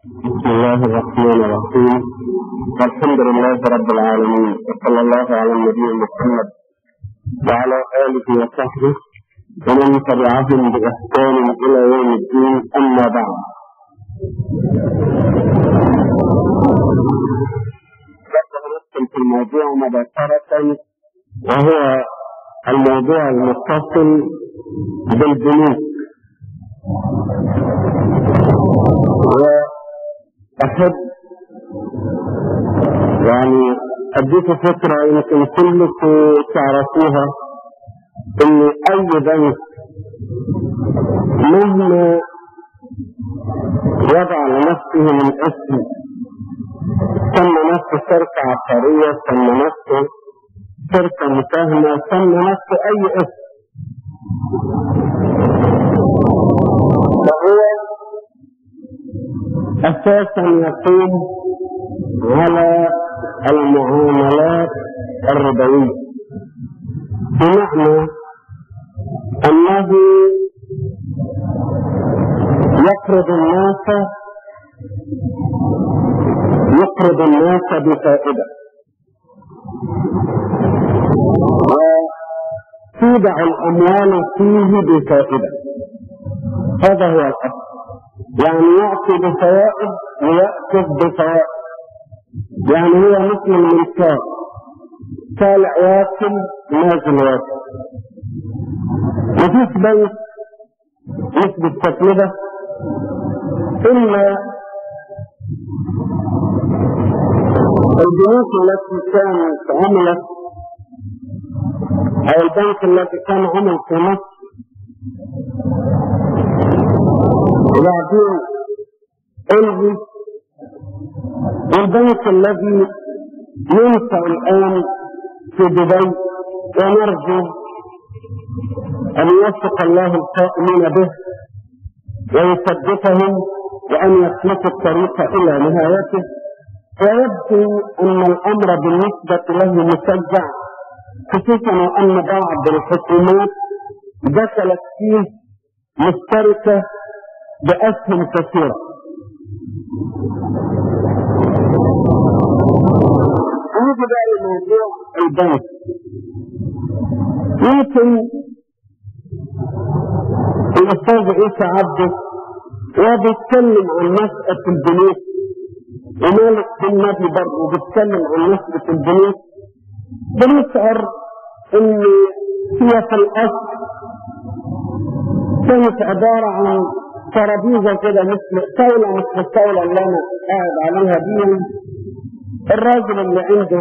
بسم الله الرحمن الرحيم والحمد لله رب العالمين وصلى الله على النبي محمد وعلى اله وصحبه ومن تبعهم باحسان الى يوم الدين اما بعد ندخل في الموضوع مباشرة وهو الموضوع المتصل بالبنوك وأحب يعني أديك فكرة يمكن كلكم تعرفوها إن أي بنك مهما وضع لنفسه من اسم سمى نفسه شركة عقارية سمى نفسه شركة مساهمة سمى نفسه أي اسم فهو أساسا يقوم على المعاملات الربوية بمعنى أنه يقرض الناس يقرض الناس بفائدة وتودع الأموال فيه بفائدة هذا هو الأصل يعني يأتي بفوائد ويأخذ بفوائد يعني هو مثل المنشار طالع واكل نازل واكل مفيش بيت مش بالشكل ده إلا البنوك التي كانت عملت أو البنك الذي كان عمل في مصر وبعدين الغي والبنك الذي ينفع الآن في دبي ونرجو أن يوفق الله القائمين به ويثبتهم وأن يسلكوا الطريق إلى نهايته ويبدو أن الأمر بالنسبة له مسجع خصوصا وأن بعض الحكومات دخلت فيه مشتركة بأسهم كثيرة نيجي بقى لموضوع البنك يمكن الأستاذ عيسى عبده وبيتكلم عن مسألة البنوك ومالك بن نبي برضه بيتكلم عن مسألة البنوك بنشعر ان هي في الاصل كانت عبارة عن ترابيزة كده مثل طاولة مثل الطاولة اللي انا قاعد عليها دي الراجل اللي عنده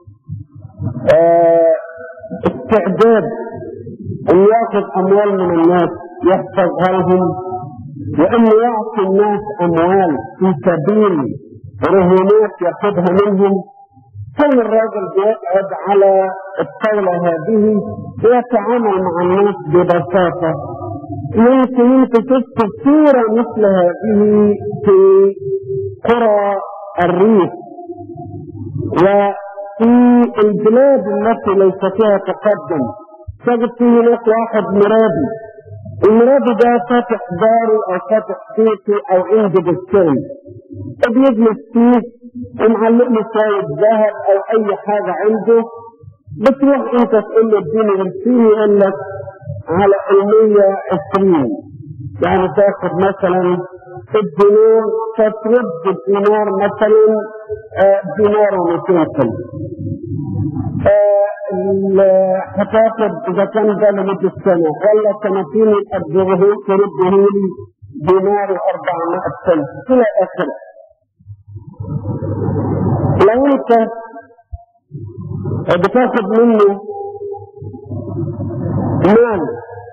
اه استعداد ان ياخذ اموال من الناس يحفظها لهم وان يعطي الناس اموال في سبيل رهونات ياخذها منهم كان الراجل بيقعد على الطاولة هذه ويتعامل مع الناس ببساطة يمكن انت تشوف صورة مثل هذه في قرى الريف وفي البلاد التي ليس فيها تقدم تجد في هناك واحد مرابي المرابي ده فاتح داره او فاتح بيته او عنده دكان بيجلس فيه ومعلق له شوية ذهب او اي حاجة عنده بتروح انت تقول له اديني فيه يقول لك على المية عشرين يعني تاخد مثلا الدينار فترد الدينار مثلا دينار ومئتين هتاخد اذا كان ده لمدة سنة ولا سنتين ترده ترده لي دينار واربعمائة سنة الى اخره لو انت بتاخد منه مال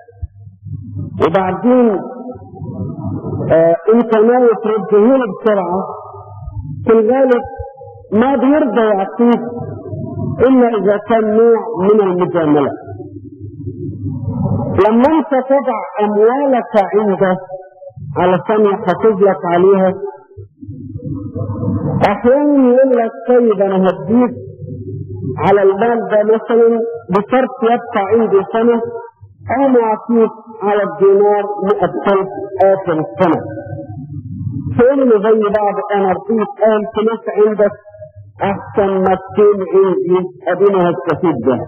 وبعدين آه انت ناوي ترده له بسرعة في الغالب ما بيرضى يعطيك الا اذا كان نوع من المجاملة لما انت تضع اموالك عنده علشان يحافظ لك عليها احيانا يقول لك طيب انا هديك على المال ده مثلا بشرط يبقى عندي سنة او معطيك على الدينار 100 ألف اخر السنة تقول لي زي بعض انا رضيت قال فلوس عندك احسن ما تكون عندي ادينا هستفيد بها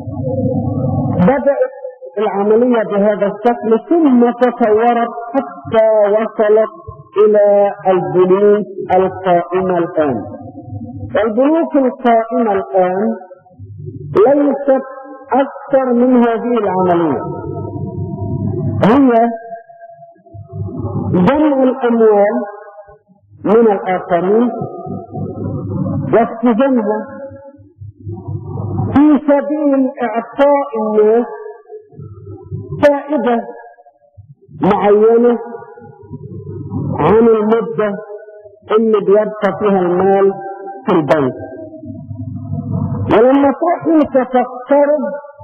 بدأت العملية بهذا الشكل ثم تطورت حتى وصلت الى البنوك القائمة الان البنوك القائمة الان ليست اكثر من هذه العملية هي جمع الاموال من الاخرين واستخدامها في سبيل اعطاء الناس فائدة معينة عن المدة اللي بيبقى فيها المال في البنك ولما تروح انت تقترض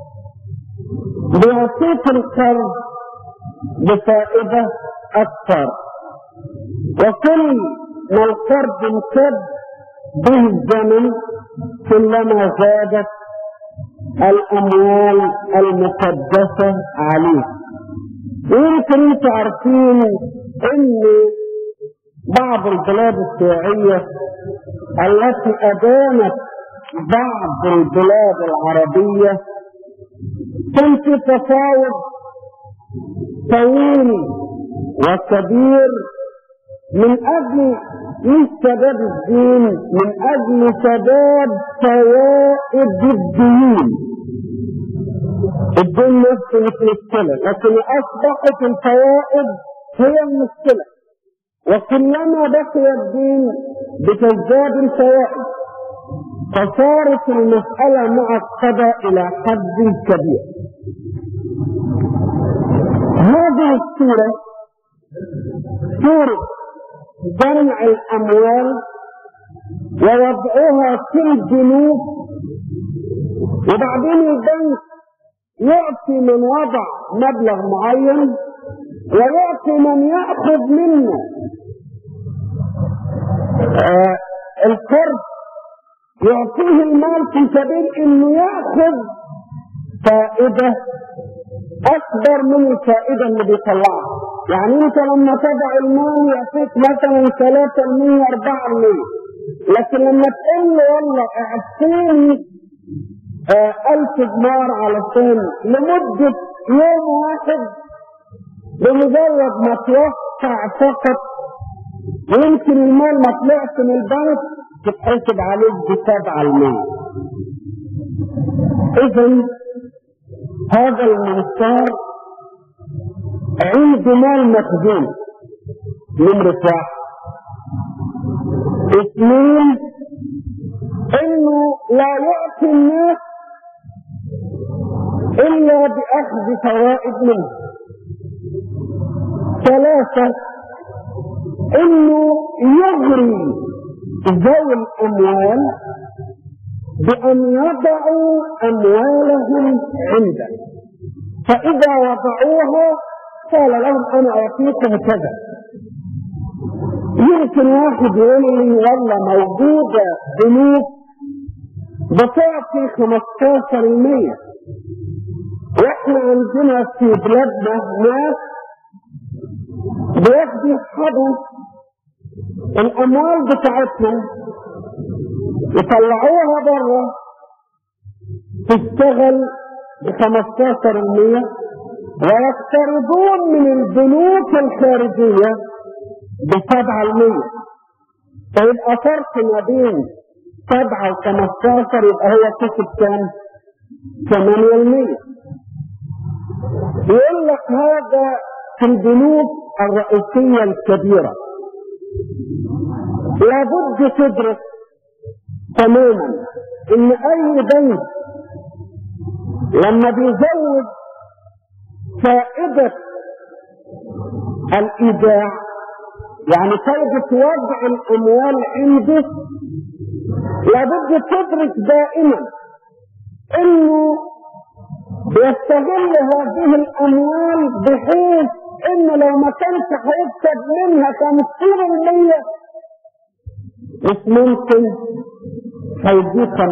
بيعطيك القرض بفائدة أكثر وكل ما القرض امتد به الزمن كلما زادت الأموال المقدسة عليه ويمكن انتوا عارفين ان بعض البلاد الشيوعية التي أدانت بعض البلاد العربية كان في تفاوض طويل وكبير من أجل مش سبب الدين من أجل سبب فوائد الدين الدين نفسه مش مشكلة لكن أصبحت الفوائد هي المشكلة وكلما بقي الدين بتزداد الفوائد فصارت المسألة معقدة إلى حد كبير هذه السورة سورة جمع الأموال ووضعها في البنوك وبعدين البنك يعطي من وضع مبلغ معين ويعطي من يأخذ منه آه القرض يعطيه المال في سبيل انه ياخذ فائده اكبر من الفائده اللي بيطلعها يعني انت لما تضع المال يعطيك مثلا 3% 4% لكن لما تقول له والله اعطيني آه ألف دينار علشان لمدة يوم واحد بمجرد ما توقع فقط ويمكن المال ما طلعش من البنك تتحسب عليك بسبعة المال إذا هذا المنصار عنده مال مخزون نمرة واحد اثنين انه لا يعطي الناس الا باخذ فوائد منه ثلاثة انه يغري ذوي الاموال بان يضعوا اموالهم عنده فاذا وضعوها قال لهم انا اعطيكم كذا يمكن واحد يقول لي والله موجودة بنوك بتعطي 15% واحنا عندنا في بلادنا ناس بياخدوا يسحبوا الاموال بتاعتهم يطلعوها بره تشتغل ب 15% ويقترضون من البنوك الخارجيه بسبعة المية فيبقى فرق ما بين سبعة وخمستاشر يبقى هو كسب كام؟ ثمانية المية يقول لك هذا في البنوك الرئيسية الكبيرة لابد تدرك تماما ان اي بنك لما بيزود فائدة الايداع يعني فائدة وضع الأموال عنده لابد تدرك دائما إنه بيستغل هذه الأموال بحيث إنه لو ما كانش هيكسب منها 50% مش ممكن هيديك 15%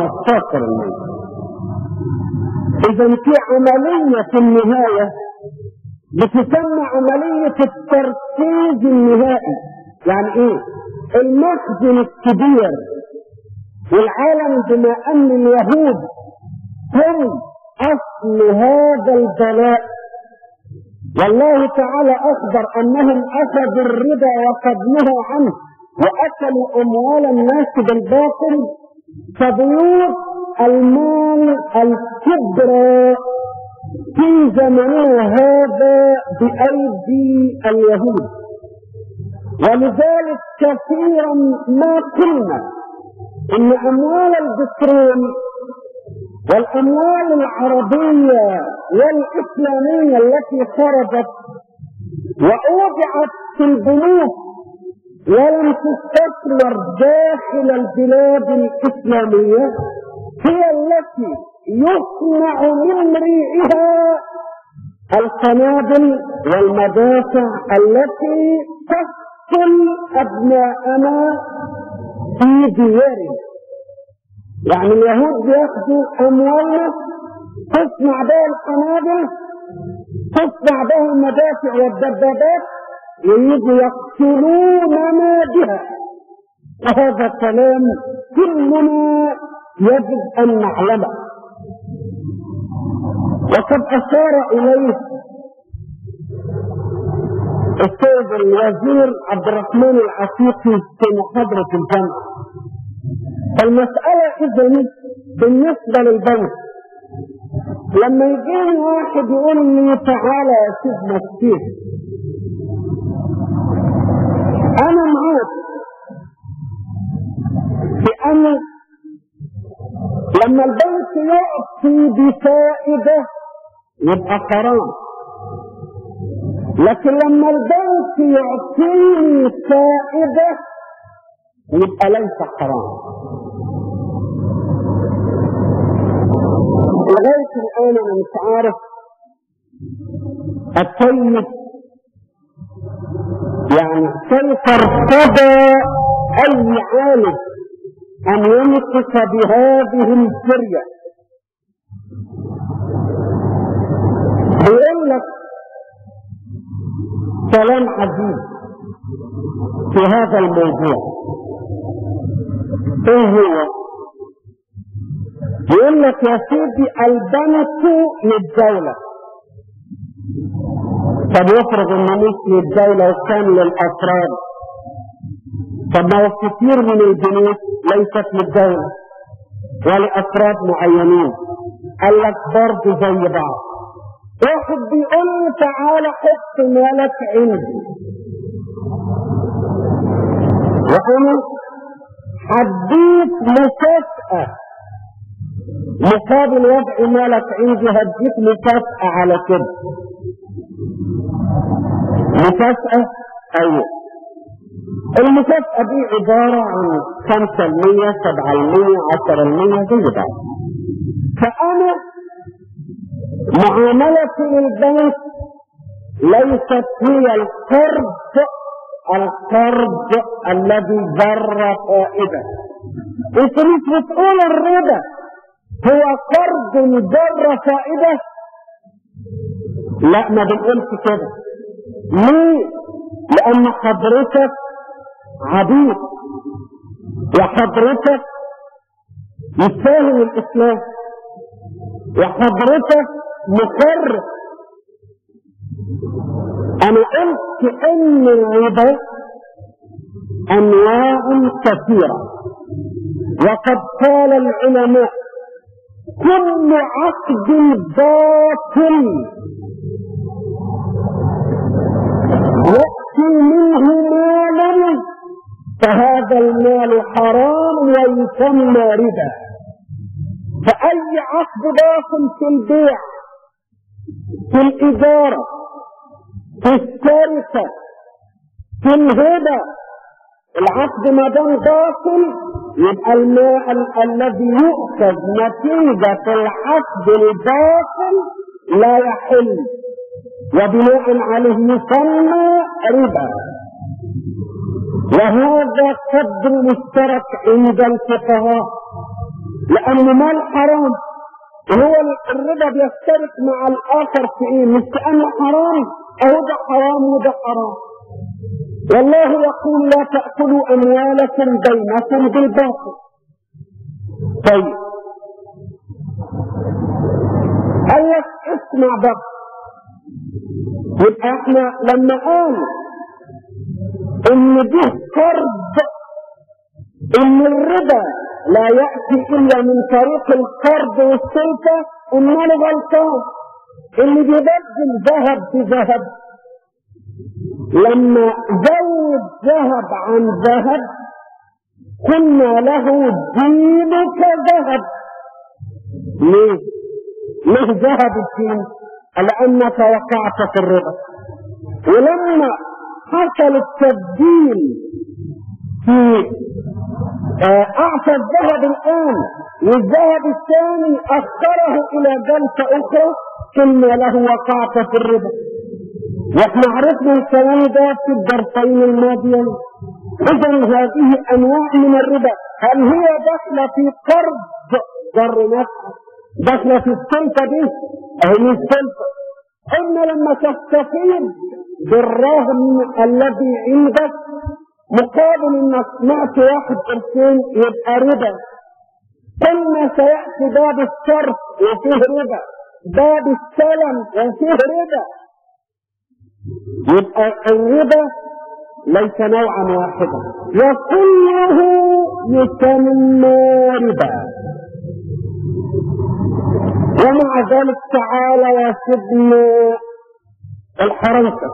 إذا في عملية في النهاية بتسمى عملية التركيز النهائي يعني ايه المخزن الكبير والعالم بما ان اليهود هم اصل هذا البلاء والله تعالى اخبر انهم اخذوا الربا وقد نهوا عنه واكلوا اموال الناس بالباطل فبيوت المال الكبرى في زمننا هذا بايدي اليهود ولذلك كثيرا ما قلنا ان اموال البترول والاموال العربيه والاسلاميه التي خرجت واودعت في البنوك ولم تستثمر داخل البلاد الاسلاميه هي التي يصنع من ريعها القنابل والمدافع التي تقتل ابناءنا في ديارنا يعني اليهود بياخدوا اموالنا تصنع بها القنابل تصنع بها المدافع والدبابات ويجوا يقتلوننا بها وهذا كلام كلنا يجب ان نعلمه وقد اشار اليه السيد الوزير عبد الرحمن العتيقي في محاضرة الجامعة فالمسألة إذا بالنسبة للبنك لما يجيني واحد يقول لي تعالى يا سيدنا الشيخ أنا معاك بأن لما البنك يعطي بفائدة يبقى حرام لكن لما البنك يعطيني فائدة يبقى ليس حرام لغاية الآن أنا مش عارف الطيب يعني كيف ارتضى أي عالم أن ينطق بهذه الفرية بيقول لك كلام عجيب في هذا الموضوع ايه هو يقول لك يا سيدي البنك للدولة طب يفرض ان مش للدولة وكان للافراد طب ما هو كثير من البنوك ليست للدولة ولافراد معينين قال لك برضه زي بعض واحد بيقول لي تعالى حط مالك عندي وانا هديك مكافأة مقابل وضع مالك عندي هديك مكافأة على كده مكافأة ايوه المكافأة دي عبارة عن خمسة المية سبعة المية عشرة المية زي بعض فأنا معاملتي للبنك ليست هي القرض القرض الذي ذر فائدة انت مش بتقول الربا هو قرض ذر فائدة لا ما بنقولش كده ليه لان حضرتك عبيد وحضرتك مش فاهم الاسلام وحضرتك مقر انا قلت ان الربا انواع كثيرة وقد قال العلماء كل عقد باطل يأتي منه مال فهذا المال حرام ويسمى ربا فأي عقد باطل في البيع في الإدارة في الشركة في الهبة العقد ما دام باطل يبقى المال الذي يؤخذ نتيجة العقد الباطل لا يحل وبناء عليه يسمى ربا وهذا قدر مشترك عند الفقهاء لأن مال حرام هو الربا بيشترك مع الآخر في إيه؟ مش كأنه حرام أو ده حرام وده حرام والله يقول لا تأكلوا أموالكم بينكم بالباطل طيب قال لك اسمع بقى يبقى احنا لما قال ان ده قرض ان الربا لا يأتي الا من طريق القرض والسلطة انه غلطان اللي بيبدل ذهب بذهب لما زود ذهب عن ذهب قلنا له دينك ذهب ليه؟ ليه ذهب الدين؟ لأنك وقعت في الربا ولما حصل التبديل في آه، أعطى الذهب الآن والذهب الثاني أخره إلى جلسة أخرى ثم له وقعت في الربا واحنا عرفنا الكلام ده في الدرسين الماضيين اذا هذه انواع من الربا هل هي داخله في قرض جر نفسه داخله في السلطه دي اهي مش سلطه اما لما تستفيد بالرهن الذي عندك مقابل انك سمعت واحد قرشين يبقى ربا ثم سياتي باب الصرف وفيه ربا باب السلم وفيه ربا يبقى الربا ليس نوعا واحدا وكله يسمى ربا ومع ذلك تعالى يا سيدنا الحرنكة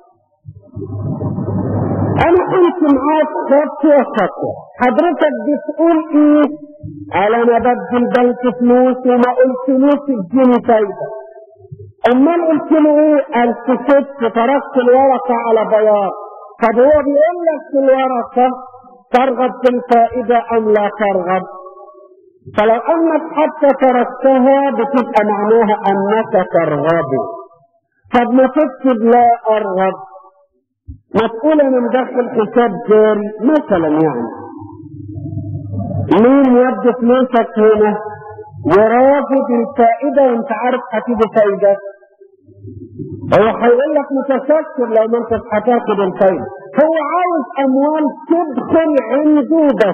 انا كنت معاك خطوة خطوة حضرتك بتقول ايه على ما بدي البنك فلوس وما قلتلوش اديني فايدة امال قلت له ايه قال سكت وتركت الورقة على بياض طب هو بيقول لك في الورقة ترغب في الفائدة ام لا ترغب فلو انك حتى تركتها بتبقى معناها انك ترغب طب ما تكتب لا ارغب ما تقول انا مدخل حساب جاري مثلا يعني مين يبدو فلوسك هنا ورافض الفائدة وانت عارف هتيجي فايدة هو هيقول لك متشكر لو ما انت هتاخد الفايدة هو عاوز اموال تدخل عنده بس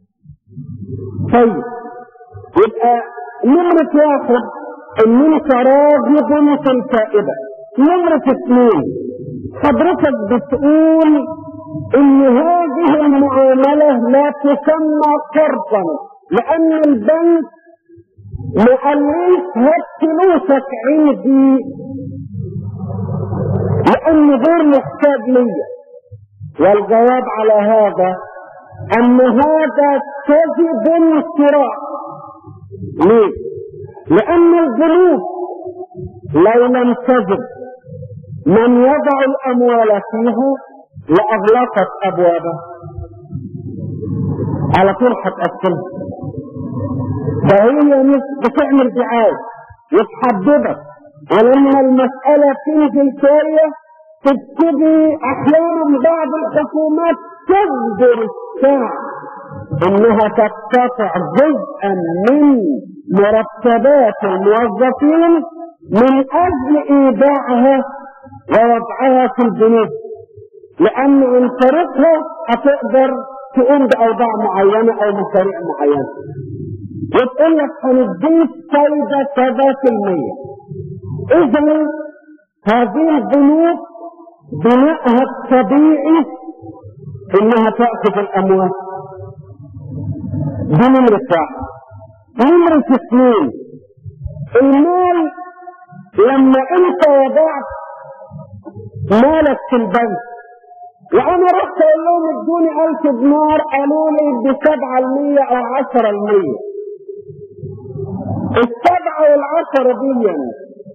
طيب يبقى نمرة واحد ان انت راغب في الفائدة نمرة اثنين حضرتك بتقول ان هذه المعاملة لا تسمى قرضا لان البنك ما قاليش هات فلوسك عندي لاني غير محتاج ليا والجواب على هذا ان هذا كذب صراع ليه لان البنوك لو لم تجد من يضع الاموال فيه لاغلقت ابوابه على طول هتقفلها فهي مش بتعمل دعاية وتحببك ولما المسألة تنزل شوية تبتدي احيانا بعض الحكومات تجبر الشعب انها تقتطع جزءا من مرتبات الموظفين من اجل ايداعها ووضعها في البنوك لان عن طريقها هتقدر تقوم باوضاع معينه او مشاريع معينه وتقول لك هنديك فايده كذا في المية اذا هذه البنوك بناءها الطبيعي انها تاخذ الاموال دي نمرة واحد نمرة اثنين المال لما انت وضعت مالك في البنك وانا رحت اقول لهم ادوني الف دينار قالوا لي بسبعة المية او عشرة المية السبعة والعشرة دي يعني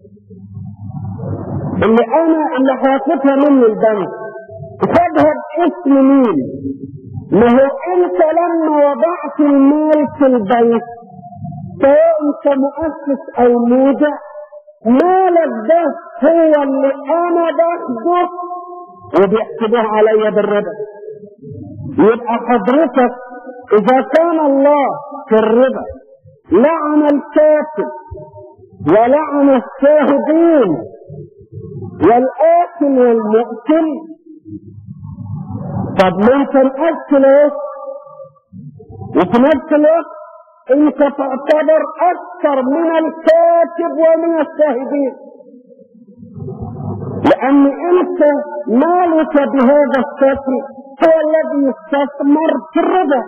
اللي انا اللي هاخدها مني البنك خدها باسم مين ما هو انت لما وضعت المال في البنك سواء انت مؤسس او مودع مالك ده هو اللي انا باخده وبيحسبوه عليا بالربا يبقى حضرتك اذا كان الله في الربا لعن الكاتب ولعن الشاهدين والاكل والمؤكل طب ممكن أكله وفي نفس الوقت انت تعتبر اكثر من الكاتب ومن الشاهدين لان انت مالك بهذا الشكل هو الذي يستثمر في الربا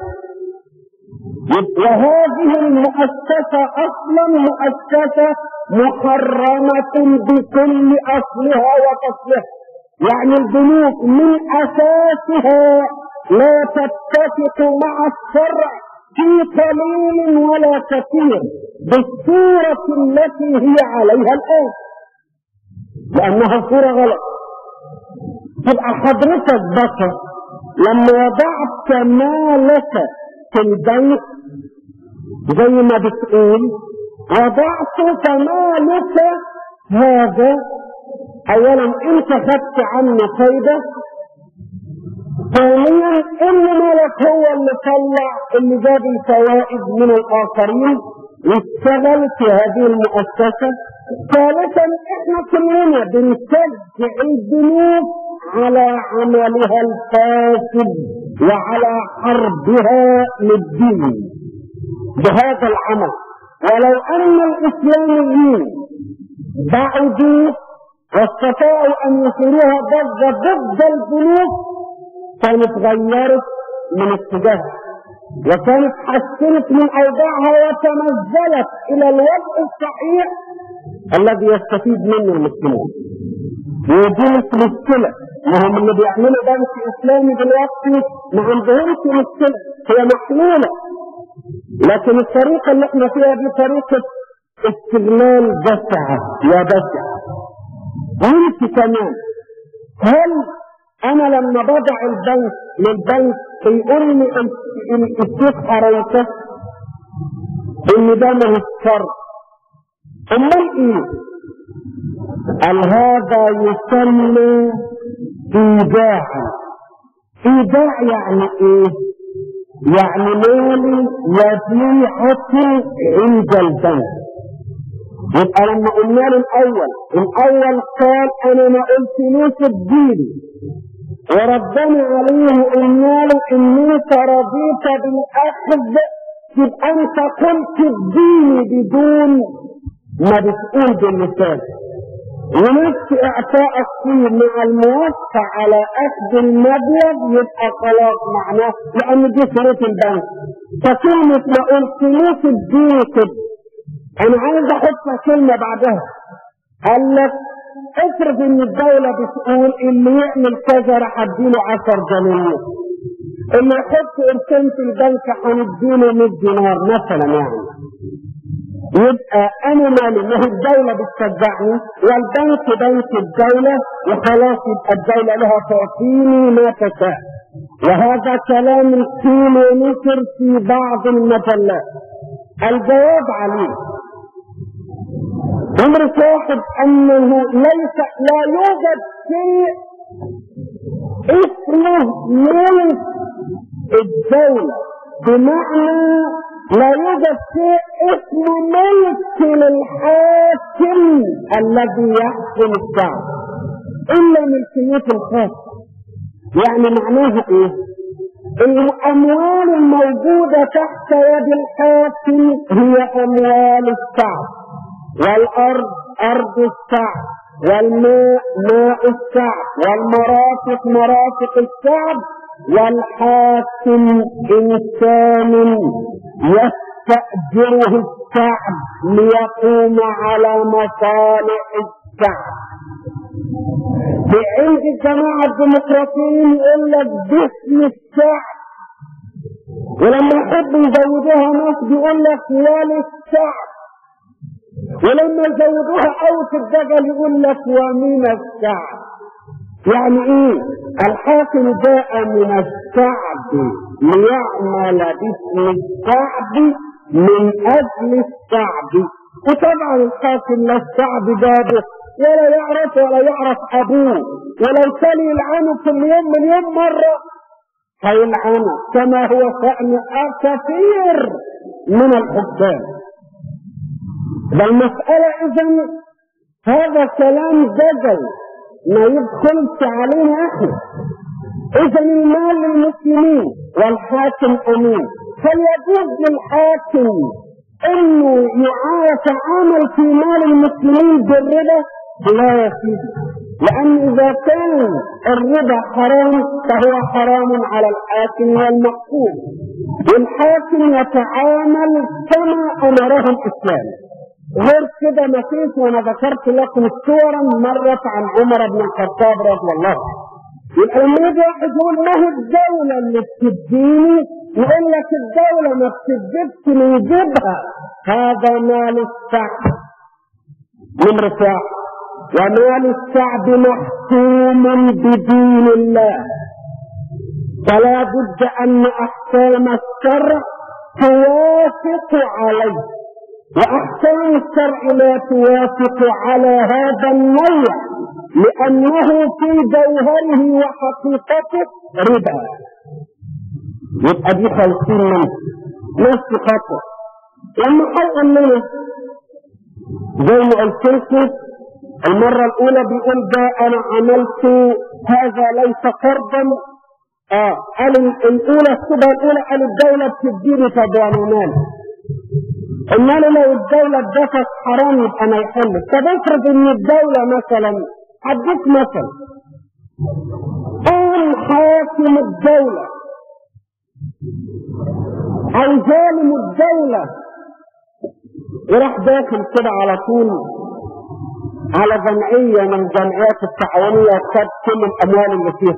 وهذه المؤسسة اصلا مؤسسة محرمة بكل اصلها وفصلها يعني البنوك من اساسها لا تتفق مع الشرع في قليل ولا كثير بالصورة التي هي عليها الآن لأنها صورة غلط تبقى حضرتك بشر لما وضعت مالك في البنك زي ما بتقول وضعت فمالك هذا اولا انت خدت عنه فايده ثانيا ان مالك هو اللي طلع اللي جاب الفوائد من الاخرين واشتغل في هذه المؤسسة ثالثا احنا كلنا بنشجع البنوك على عملها الفاسد وعلى حربها للدين بهذا العمل ولو ان الاسلاميين بعدوا واستطاعوا ان يثيروها ضجه ضد البنوك كانت غيرت من اتجاهها وكانت حسنت من اوضاعها وتنزلت الى الوضع الصحيح الذي يستفيد منه المسلمون ودي مش مشكلة وهم اللي بيعملوا بنك اسلامي دلوقتي ما عندهمش مشكلة هي محلولة لكن الطريقة اللي احنا فيها دي طريقة استغلال بشعة يا بشعة وانت كمان هل انا لما بضع البنك للبنك يقول لي الشيخ حريته ان ده من الشر امال ايه قال هذا يسمى ايداعا ايداع يعني ايه يعني مالي وديعة عند البنك يبقى لما قلنا له الاول الاول قال انا ما قلتلوش الدين وردنا عليه قلنا له ان انت رضيت بالاخذ يبقى انت قلت الدين بدون ما بتقول باللسان ونفس اعطاء الصين مع الموقع على اخذ المبلغ يبقى خلاص معناه لان دي شروط البنك فكلمة ما قلتلوش الدين كده انا عايز احط كلمة بعدها قال لك افرض ان الدولة بتقول اللي يعمل كذا راح اديله 10 جنيه اللي يحط قرشين في البنك هنديله 100 دينار مثلا يعني يبقى انا مالي ما هي الدولة بتشجعني والبنك بنك الدولة وخلاص يبقى الدولة لها تعطيني ما تشاء وهذا كلام قيل ونشر في بعض المجلات الجواب عليه امر واحد انه ليس لا يوجد شيء اسمه ملك الدولة بمعنى لا يوجد شيء اسمه ملك للحاكم الذي يحكم الشعب الا ملكيته الخاصة يعني معناه ايه الاموال الموجودة تحت يد الحاكم هي اموال الشعب والارض ارض الشعب والماء ماء الشعب والمرافق مرافق الشعب والحاكم انسان يستأجره الشعب ليقوم على مصالح الشعب بعند الجماعة الديمقراطيين يقول لك باسم الشعب ولما يحبوا يزودوها ناس بيقول لك وللشعب ولما يزودوها اوت الدجل يقول لك ومن الشعب يعني ايه الحاكم جاء من الشعب ليعمل باسم الشعب من اجل الشعب وطبعا الحاكم لا الشعب جابه ولا يعرف ولا يعرف ابوه ولو كان يلعنه كل يوم مليون مره هيلعنه كما هو شأن كثير من الحكام المسألة إذا هذا كلام دجل ما يدخلش علينا احنا اذا المال للمسلمين والحاكم امين فليجوز للحاكم انه يتعامل في مال المسلمين بالربا لا يا سيدي لان اذا كان الربا حرام فهو حرام على الحاكم والمحكوم والحاكم يتعامل كما امره الاسلام غير كده ما فيش وانا ذكرت لكم صورا مرت عن عمر بن الخطاب رضي الله عنه يبقى لما يجي واحد يقول ما هي الدولة اللي بتديني يقول لك الدولة ما بتديكش من جيبها هذا مال الشعب نمرة واحد ومال الشعب محكوم بدين الله فلا بد ان احكام الشرع توافق عليه واحكام الشرع لا توافق على هذا النوع لانه في جوهره وحقيقته ربا يبقى دي خمسين منه نفس خطوه لما حول لنا زي ما قلت لكم المرة الأولى بيقول ده أنا عملت هذا ليس قرضا اه قال الأولى الصبغة الأولى قال الدولة بتديني طب وأنا مالي إنما لو الدولة ادفت حرام يبقى ما يحلش طب افرض إن الدولة مثلا هديك مثل قال حاكم الدولة أو ظالم الدولة وراح داخل كده على طول على جمعية من جمعيات التعاونية وخد كل الأموال اللي فيها.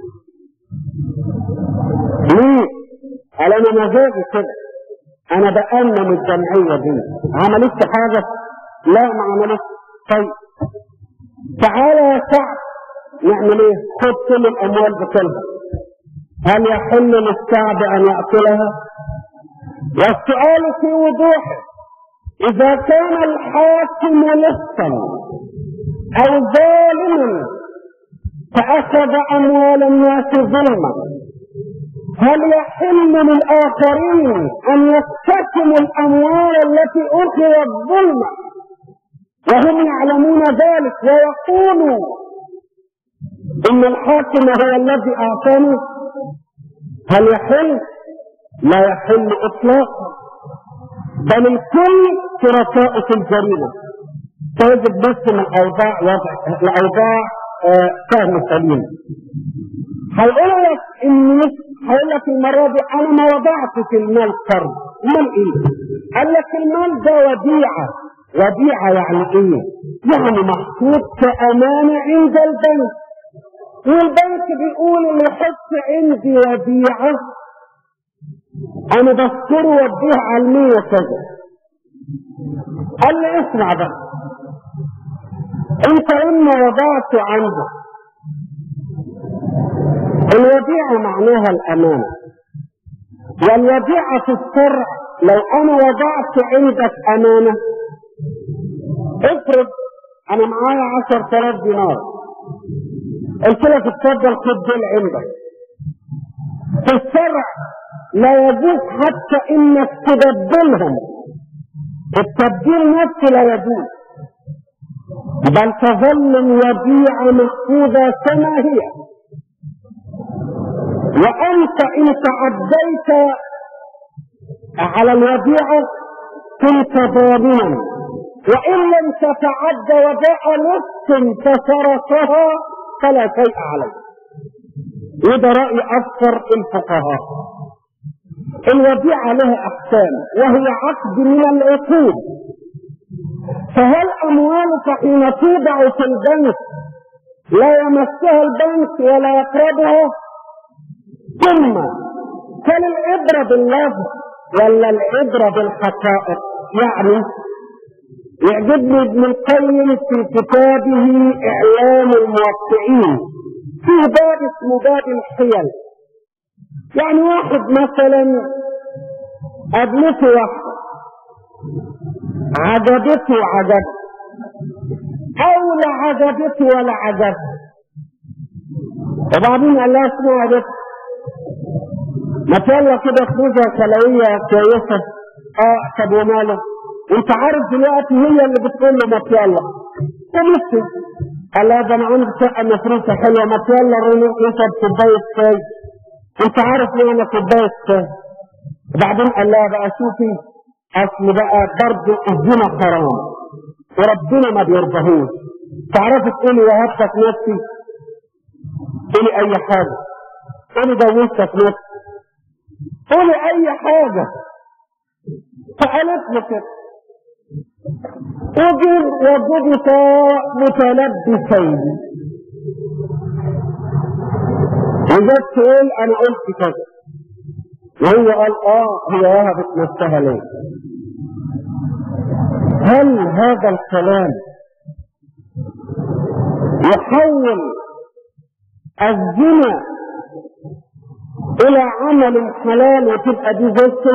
ليه؟ قال أنا مزاجي كده. أنا بأمن الجمعية دي. عملت حاجة؟ لا ما عملت. طيب. تعالى يا شعب نعمل إيه؟ خد كل الأموال بكلها. هل يحل للشعب أن يأكلها؟ والسؤال في وضوحه إذا كان الحاكم لصا أو ظالما فأخذ أموال الناس ظلما هل يحل للآخرين أن يقتسموا الأموال التي أخذت ظلما وهم يعلمون ذلك ويقولوا إن الحاكم هو الذي أعطاني هل يحل؟ لا يحل إطلاقا بل الكل شركاء في الجريمة توجد بس من الاوضاع وضع الاوضاع آه فهم سليم هيقول لك ان هيقول لك المره دي انا ما وضعت في المال قرض امال ايه؟ قال لك المال ده وديعه وديعه يعني ايه؟ يعني محطوط كامانه عند البنك والبنك بيقول اللي يحط عندي وديعه انا بذكره واديها علميه كذا قال لي اسمع بقى انت لما وضعت عنده الوديعة معناها الأمانة والوديعة في الشرع لو أنا وضعت عندك أمانة افرض أنا معايا عشر تلاف دينار قلت لك اتفضل خد دول عندك في الشرع لا يجوز حتى انك تبدلهم التبديل نفسه لا يجوز بل تظل الوديعة محفوظة كما هي وأنت إن تعديت على الوديعة كنت ظالما وإن لم تتعد وديعة نص فسرقها فلا شيء عليك وده رأي أكثر الفقهاء الوديعة لها أحكام وهي عقد من العقود فهل أموالك حين توضع في البنك لا يمسها البنك ولا يقربها ثم هل العبرة باللفظ ولا العبرة بالحقائق يعني يعجبني ابن القيم في كتابه إعلام الموقعين في باب اسمه باب الحيل يعني واحد مثلا قابلته واحدة عجبته عجب او لا عجبته ولا عجب وبعدين قال لها اسمها عجب ما يلا كده خروجه كلويه كويسه اه طب وماله انت عارف دلوقتي هي اللي بتقول له ما يلا فمشي قال لها ده انا عندي شقه مفروشه حلوه ما يلا روح نشرب كوبايه شاي انت عارف ليه انا كوبايه شاي وبعدين قال لها بقى شوفي اصل بقى برضه الزنا حرام وربنا ما بيرضاهوش تعرفي تقولي وهبتك نفسي قولي اي حاجه قولي جوزتك نفسي قولي اي حاجه فقالت له كده وجد وجدت متلبسين وجدت تقول انا قلت كذا وهو قال اه هي وهبت نفسها ليه هل هذا الكلام يحول الزنا الى عمل حلال وتبقى دي زوجته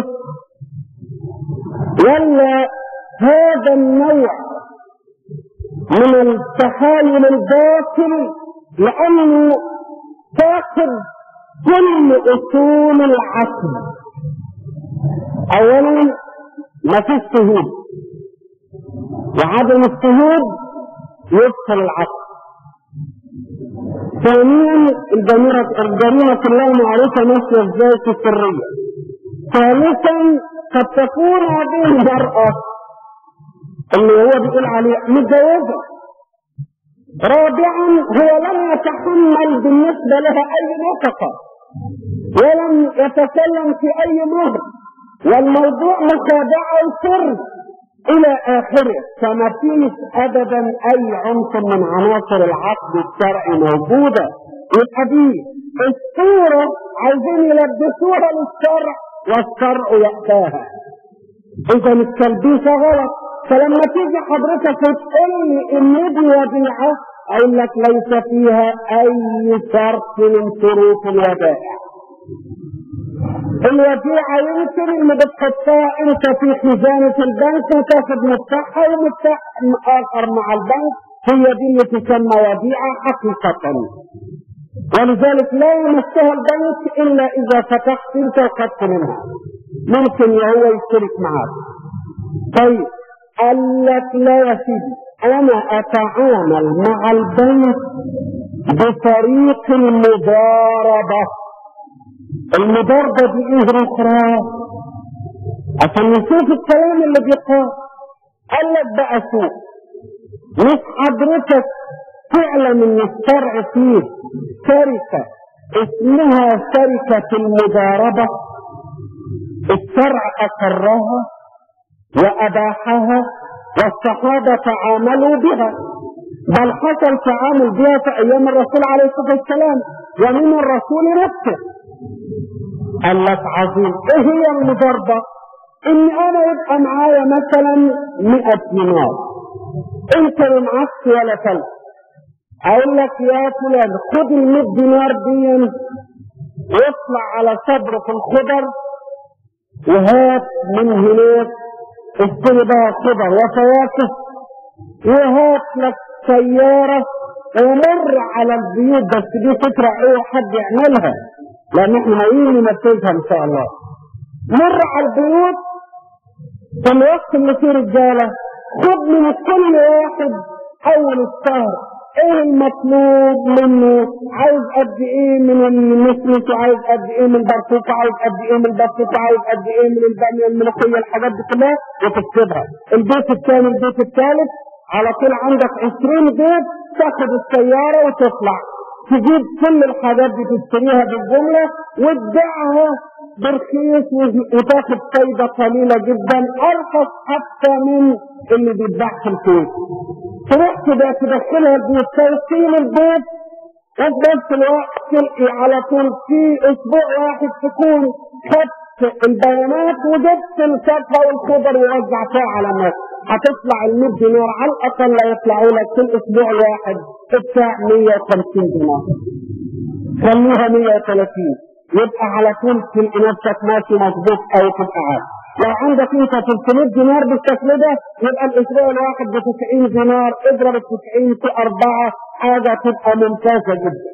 ولا هذا النوع من التحايل الباطل لانه فاقد كل اصول العقل اولا ما فيش شهود وعدم الشهود يدخل العقل ثانيا الجريمة الجريمة كلها معروفة ماشية ازاي في السرية ثالثا قد تكون هذه المرأة اللي هو بيقول عليه متجوزة رابعا هو لم يتحمل بالنسبة لها أي نفقة ولم يتكلم في أي مهر والموضوع مخادعة وسر إلى آخره فما فيش أبدا أي عنصر من عناصر العقد الشرعي موجودة يبقى دي الصورة عايزين يلبسوها للشرع والشرع يأتاها إذا التلبيسة غلط فلما تيجي حضرتك وتقول لي ان دي وديعه اقول لك ليس فيها اي شرط من شروط الودائع الوديعة يمكن اللي بتحطها انت في خزانة البنك وتاخد مفتاحها ومفتاح اخر مع البنك هي دي اللي تسمى وديعة حقيقة ولذلك لا يمسها البنك الا اذا فتحت انت وخدت منها ممكن هو يشترك معاك طيب قال لك لا يا سيدي انا اتعامل مع البنك بطريق المضاربة المضاربة دي ايه اخرى عشان نشوف الكلام اللي بيقال قال لك بقى شوف مش حضرتك تعلم ان الشرع فيه شركة اسمها شركة المضاربة الشرع اقرها وأباحها والصحابة تعاملوا بها بل حصل تعامل بها في أيام الرسول عليه الصلاة والسلام ومن الرسول نفسه قال لك عظيم ايه هي المضاربة ان انا يبقى معايا مثلا 100 دينار انت اللي معكش ولا ثلث اقول لك يا فلان خد ال 100 دينار دي واطلع على صبر في الخضر وهات من هناك اشتري بقى خضر وفواكه وهات لك سيارة ومر على البيوت بس دي فكرة ايه حد يعملها لان احنا ناويين ننفذها ان شاء الله مر على البيوت في الوقت اللي فيه رجالة خد من كل واحد اول الشهر ايه المطلوب منه عايز قد ايه من المسلس وعايز قد ايه من البرقوق عايز قد ايه من البطيخ وعايز قد ايه من الباميه الملوخيه الحاجات دي كلها وتكتبها البيت الثاني البيت الثالث على طول عندك 20 بيت تاخد السياره وتطلع تجيب كل الحاجات دي تشتريها بالجمله وتبيعها برخيص وتاخد فايده قليله جدا ارخص حتى من اللي بيتباع في الكويت تروح كده تدخلها البيت توصيل البيت وفي نفس الوقت تلقي على طول في اسبوع واحد تكون خدت البيانات وجبت الفاكهه والخضر ووزعتها على الناس هتطلع ال 100 دينار على الاقل يطلعوا لك في الاسبوع الواحد بتاع 150 دينار خليها 130 يبقى على طول تلقي نفسك ماشي مظبوط او تبقى عارف لو عندك انت 300 دينار بالشكل ده يبقى الاسبوع الواحد ب 90 دينار اضرب ال 90 في اربعه حاجه تبقى ممتازه جدا.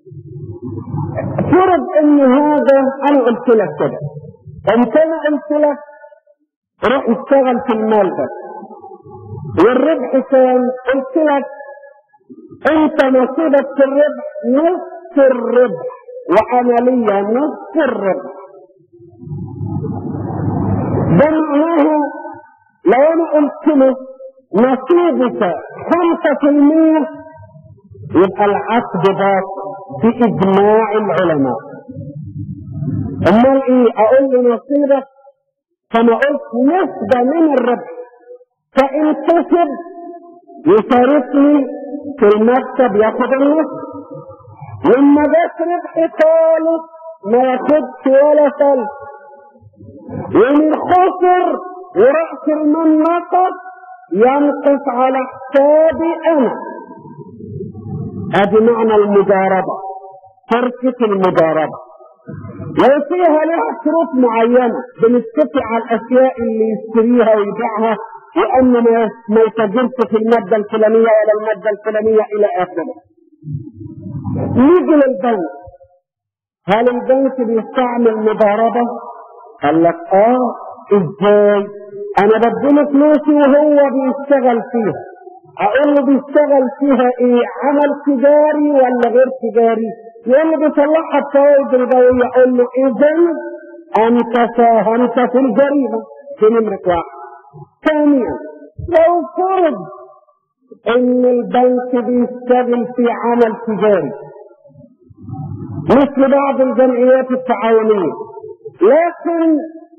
فرض ان هذا انا قلت لك كده قمت انا قلت لك روح اشتغل في المال ده والربح كام؟ قلت لك انت نصيبك في الربح نصف الربح وانا ليا نصف الربح ده معناها لو انا قلت له نصيبك خمسة في المية يبقى العقد باطل بإجماع العلماء امال ايه اقول له نصيبك كما قلت نسبة من الربح فان كسب يشاركني في المكتب ياخد النصف لما جت ربح خالص ما ياخدش ولا سلف ومن خسر ورأس المال نقص ينقص على حسابي انا ادي معنى المضاربة شركة المضاربة لو فيها لها شروط معينة بنتفق على الاشياء اللي يشتريها ويبيعها وان ما ما يتاجرش في المادة الفلانية ولا المادة الفلانية الى اخره نيجي للبنك هل البنك بيستعمل مضاربة قال لك اه ازاي انا بديله فلوسي وهو بيشتغل فيها اقول له بيشتغل فيها ايه عمل تجاري ولا غير تجاري يقول لي بيصلحها بفوائد ربويه اقول له اذا انت ساهمت في الجريمه في نمره واحد ثانيا لو فرض ان البنك بيشتغل في عمل تجاري مثل بعض الجمعيات التعاونيه لكن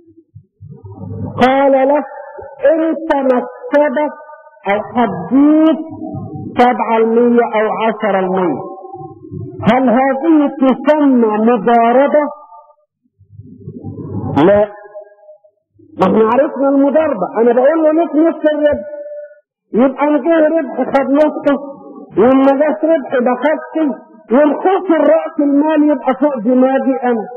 قال لك انت مكتبك او حديت سبعة المية او عشرة المية هل هذه تسمى مضاربة لا ما احنا عرفنا المضاربة انا بقول له ليك نص الربح يبقى ان جه ربح خد نصه وما جاش ربح باخدش والخسر راس المال يبقى فوق دماغي انا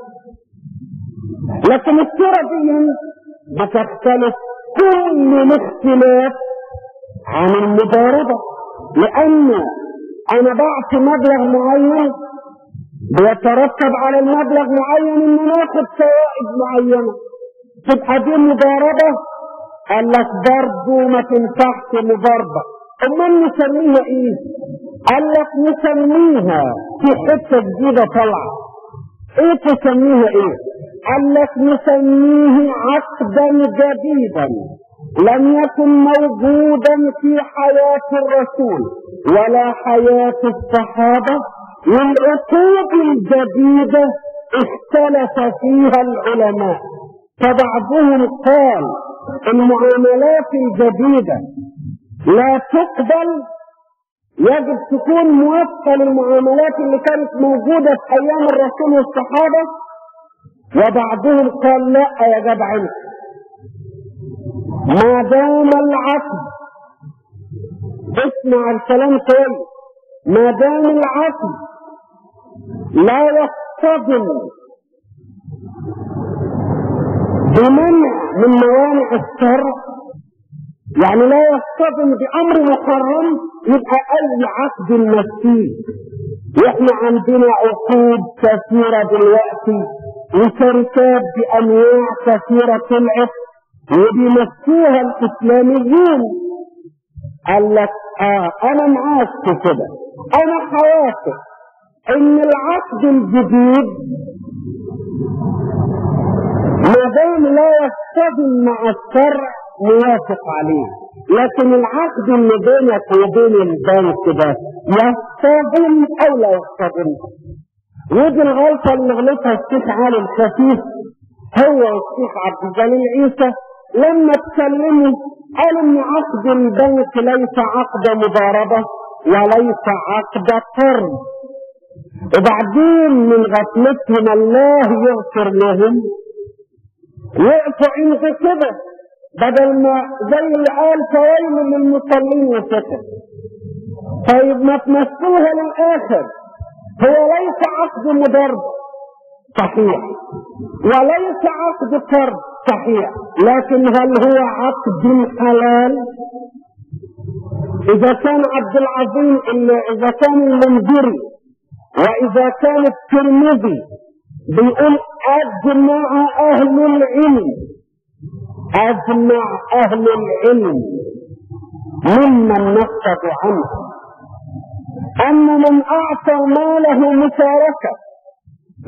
لكن الصورة دي بتختلف كل الاختلاف عن المضاربة لأن أنا بعت مبلغ معين بيترتب على المبلغ معين إن ناخد فوائد معينة تبقى دي مضاربة قال لك برضه ما تنفعش مضاربة أمال نسميها إيه؟ قال لك نسميها في حتة جديدة طالعة إيه تسميها إيه؟ قال لك نسميه عقدا جديدا لم يكن موجودا في حياة الرسول ولا حياة الصحابة والعقود الجديدة اختلف فيها العلماء فبعضهم قال المعاملات الجديدة لا تقبل يجب تكون موافقة للمعاملات اللي كانت موجودة في أيام الرسول والصحابة وبعضهم قال لا يا جدع انت ما دام العقد اسمع الكلام كويس ما دام العقد لا يصطدم بمنع من موانع الشرع يعني لا يصطدم بامر محرم يبقى اي عقد مسيح واحنا عندنا عقود كثيره دلوقتي وشركات بانواع كثيره طلعت وبيمسوها الاسلاميين قال لك اه انا معاك في كده انا حوافق ان العقد الجديد ما دام لا يصطدم مع الشرع موافق عليه لكن العقد اللي بينك وبين البنك ده يصطدم او لا يصطدم ودي الغلطة اللي غلطها الشيخ علي الخفيف هو والشيخ عبد الجليل عيسى لما اتكلموا قالوا ان عقد البنك ليس عقد مضاربة وليس عقد قرض وبعدين من غفلتهم الله يغفر لهم وقفوا عند كده بدل ما زي اللي قال فويل للمصلين وسكت طيب ما تمثلها للاخر هو ليس عقد مضاربة صحيح وليس عقد قرض صحيح لكن هل هو عقد حلال اذا كان عبد العظيم اذا كان المنذري واذا كان الترمذي بيقول اجمع اهل العلم اجمع اهل العلم ممن نقصد عنه ان من اعطى ماله مشاركه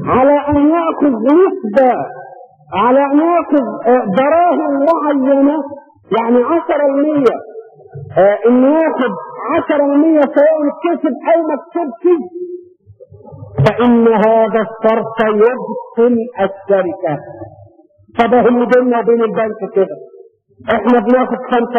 على ان ياخذ نسبه على ان ياخذ دراهم معينه يعني 10% آه انه ياخذ 10% سواء كسب او ما كسبش فان هذا الصرف يبطل الشركه فده اللي بيننا وبين البنك كده احنا بناخد 5% 7% 10%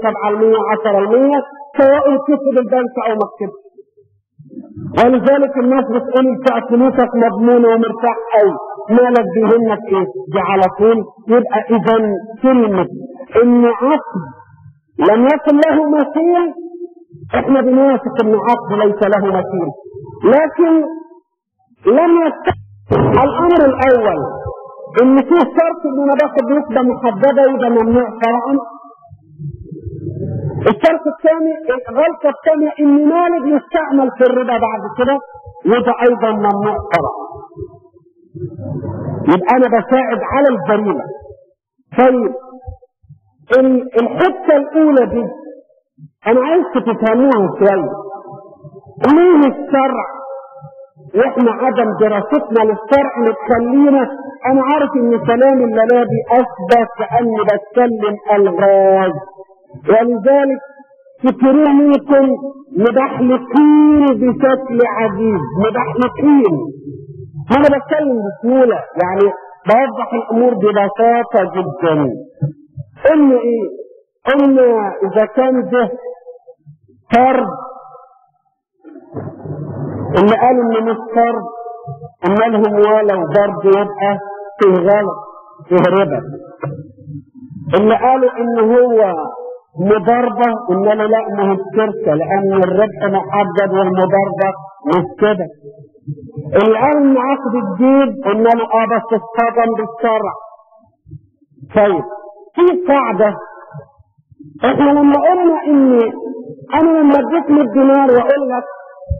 سواء كسب البنك او ما كسبش ولذلك الناس بتقول بتاع فلوسك مضمونة ومرتاح قوي مالك بيهمك ايه؟ دي على طول يبقى اذا كلمة ان عقد لم يكن له مثيل احنا بنوافق ان عقد ليس له مثيل لكن لم يستطع الامر الاول ان فيه شرط ان انا باخد نسبة محددة يبقى ممنوع شرعا الشرط الثاني الغلطة الثانية ان مالك يستعمل في الربا بعد كده وده ايضا ممنوع شرعا يبقى انا بساعد على الجريمة طيب الحتة الاولى دي انا عايزك تفهموها شوية ليه الشرع واحنا عدم دراستنا للشرع متخلينا انا عارف ان كلام الليلابي اثبت كاني بتكلم الغاز ولذلك كتير منكم مدحلقين بشكل عجيب مدحلقين انا بتكلم بسهولة يعني بوضح الامور ببساطة جدا ان ايه ان اذا كان ده فرد اللي قالوا ان مش فرد اما لهم ولو برضه يبقى فيه غلط فيه ربا اللي قالوا ان هو مضاربة انما لا ما هي الشركة لان الربح محدد والمضاربة مش كده اللي قالوا ان عقد الدين انما اه بس اصطدم بالشرع طيب في قاعدة احنا لما قلنا ان انا لما اديت 100 دينار واقول لك